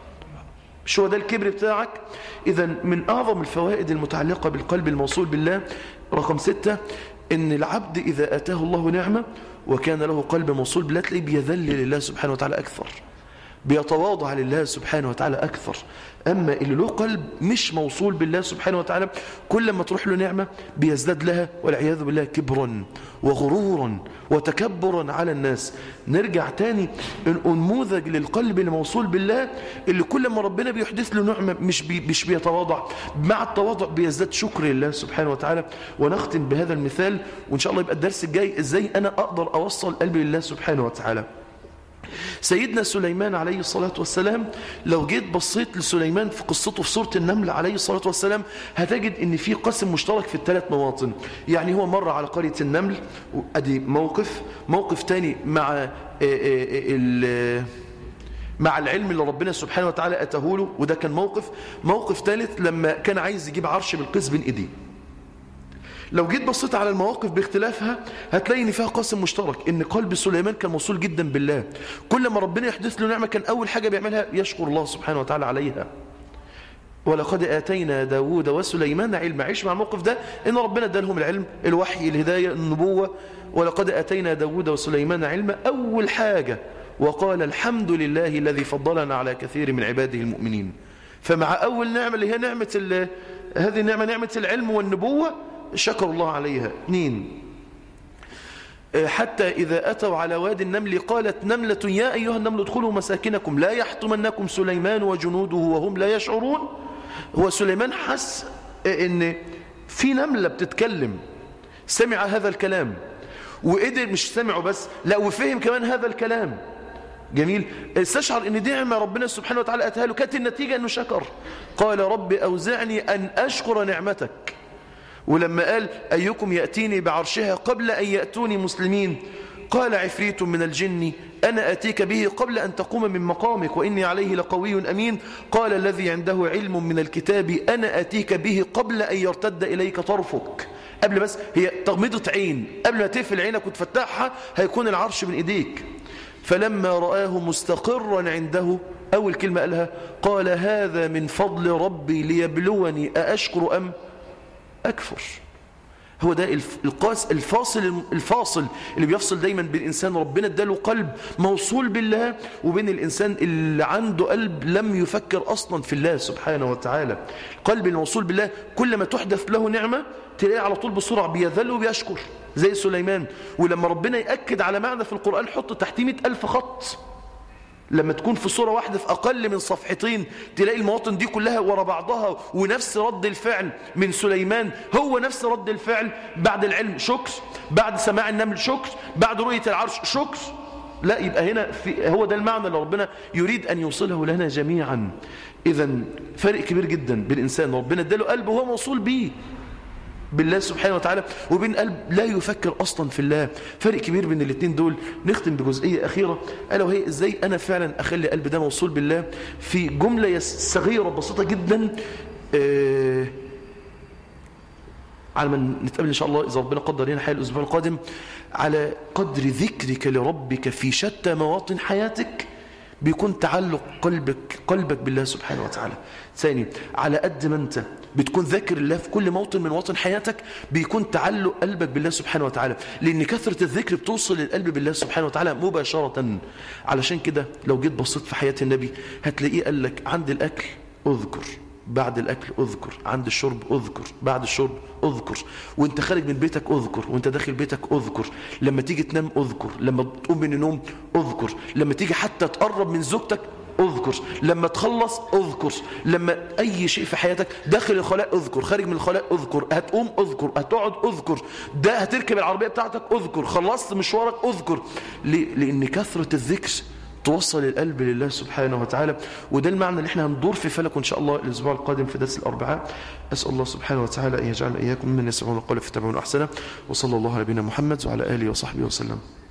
مش هو ده الكبر بتاعك إذا من أعظم الفوائد المتعلقة بالقلب الموصول بالله رقم ستة إن العبد إذا أتاه الله نعمة وكان له قلب موصول بالله تلاقيه بيذل لله سبحانه وتعالى أكثر بيتواضع لله سبحانه وتعالى أكثر أما اللي له قلب مش موصول بالله سبحانه وتعالى كل ما تروح له نعمة بيزداد لها والعياذ بالله كبرا وغرورا وتكبرا على الناس نرجع تاني نموذج للقلب الموصول بالله اللي كل ما ربنا بيحدث له نعمة مش, بي مش بيتواضع مع التواضع بيزداد شكر لله سبحانه وتعالى ونختم بهذا المثال وإن شاء الله يبقى الدرس الجاي إزاي أنا أقدر أوصل قلبي لله سبحانه وتعالى سيدنا سليمان عليه الصلاة والسلام لو جيت بصيت لسليمان في قصته في سورة النمل عليه الصلاة والسلام هتجد ان في قسم مشترك في الثلاث مواطن يعني هو مر على قرية النمل ادي موقف موقف تاني مع مع العلم اللي ربنا سبحانه وتعالى أتاه له وده كان موقف موقف ثالث لما كان عايز يجيب عرش بالقيس بين ايديه لو جيت بصيت على المواقف باختلافها هتلاقي ان فيها قاسم مشترك ان قلب سليمان كان موصول جدا بالله كل ما ربنا يحدث له نعمة كان اول حاجة بيعملها يشكر الله سبحانه وتعالى عليها ولقد آتينا داود وسليمان علما عيش مع الموقف ده إن ربنا ادالهم العلم الوحي الهداية النبوة ولقد آتينا داود وسليمان علما أول حاجة وقال الحمد لله الذي فضلنا على كثير من عباده المؤمنين فمع أول نعمة اللي هي نعمة هذه النعمة نعمة العلم والنبوة شكر الله عليها اثنين حتى إذا أتوا على وادي النمل قالت نملة يا أيها النمل ادخلوا مساكنكم لا يحطمنكم سليمان وجنوده وهم لا يشعرون هو سليمان حس ان في نملة بتتكلم سمع هذا الكلام وقدر مش سمعه بس لا وفهم كمان هذا الكلام جميل استشعر ان دي نعمه ربنا سبحانه وتعالى اتاها له كانت النتيجه انه شكر قال رب اوزعني ان اشكر نعمتك ولما قال أيكم يأتيني بعرشها قبل أن يأتوني مسلمين قال عفريت من الجن أنا أتيك به قبل أن تقوم من مقامك وإني عليه لقوي أمين قال الذي عنده علم من الكتاب أنا أتيك به قبل أن يرتد إليك طرفك قبل بس هي تغمضة عين قبل ما تقفل عينك وتفتحها هيكون العرش من إيديك فلما رآه مستقرا عنده أول كلمة قالها قال هذا من فضل ربي ليبلوني أأشكر أم أكفر هو ده القاس الفاصل الفاصل اللي بيفصل دايما بين الإنسان ربنا اداله قلب موصول بالله وبين الإنسان اللي عنده قلب لم يفكر أصلا في الله سبحانه وتعالى القلب الموصول بالله كل ما تحدث له نعمة تلاقيه على طول بسرعة بيذل وبيشكر زي سليمان ولما ربنا يأكد على معنى في القرآن حط تحتيه 100 ألف خط لما تكون في صورة واحدة في أقل من صفحتين تلاقي المواطن دي كلها ورا بعضها ونفس رد الفعل من سليمان هو نفس رد الفعل بعد العلم شكر بعد سماع النمل شكر بعد رؤية العرش شكر لا يبقى هنا في هو ده المعنى اللي ربنا يريد أن يوصله لنا جميعا إذا فرق كبير جدا بالإنسان ربنا اداله قلب وهو موصول بيه بالله سبحانه وتعالى وبين قلب لا يفكر أصلا في الله فرق كبير بين الاثنين دول نختم بجزئية أخيرة ألا وهي إزاي أنا فعلا أخلي قلب ده موصول بالله في جملة صغيرة بسيطة جدا آه على ما نتقابل إن شاء الله إذا ربنا قدر لنا حياة الأسبوع القادم على قدر ذكرك لربك في شتى مواطن حياتك بيكون تعلق قلبك قلبك بالله سبحانه وتعالى ثاني على قد ما انت بتكون ذاكر الله في كل موطن من مواطن حياتك بيكون تعلق قلبك بالله سبحانه وتعالى لان كثرة الذكر بتوصل القلب بالله سبحانه وتعالى مباشرة علشان كده لو جيت بصيت في حياة النبي هتلاقيه قال لك عند الاكل اذكر بعد الأكل أذكر عند الشرب أذكر بعد الشرب أذكر وانت خارج من بيتك أذكر وانت داخل بيتك أذكر لما تيجي تنام أذكر لما تقوم من النوم أذكر لما تيجي حتى تقرب من زوجتك أذكر لما تخلص أذكر لما أي شيء في حياتك داخل الخلاء أذكر خارج من الخلاء أذكر هتقوم أذكر هتقعد أذكر ده هتركب العربية بتاعتك أذكر خلصت مشوارك أذكر ليه؟ لأن كثرة الذكر توصل القلب لله سبحانه وتعالى وده المعنى اللي احنا هندور في فلك ان شاء الله الاسبوع القادم في درس الاربعاء اسال الله سبحانه وتعالى ان يجعل اياكم من يسمعون القول فيتبعون احسنه وصلى الله على نبينا محمد وعلى اله وصحبه وسلم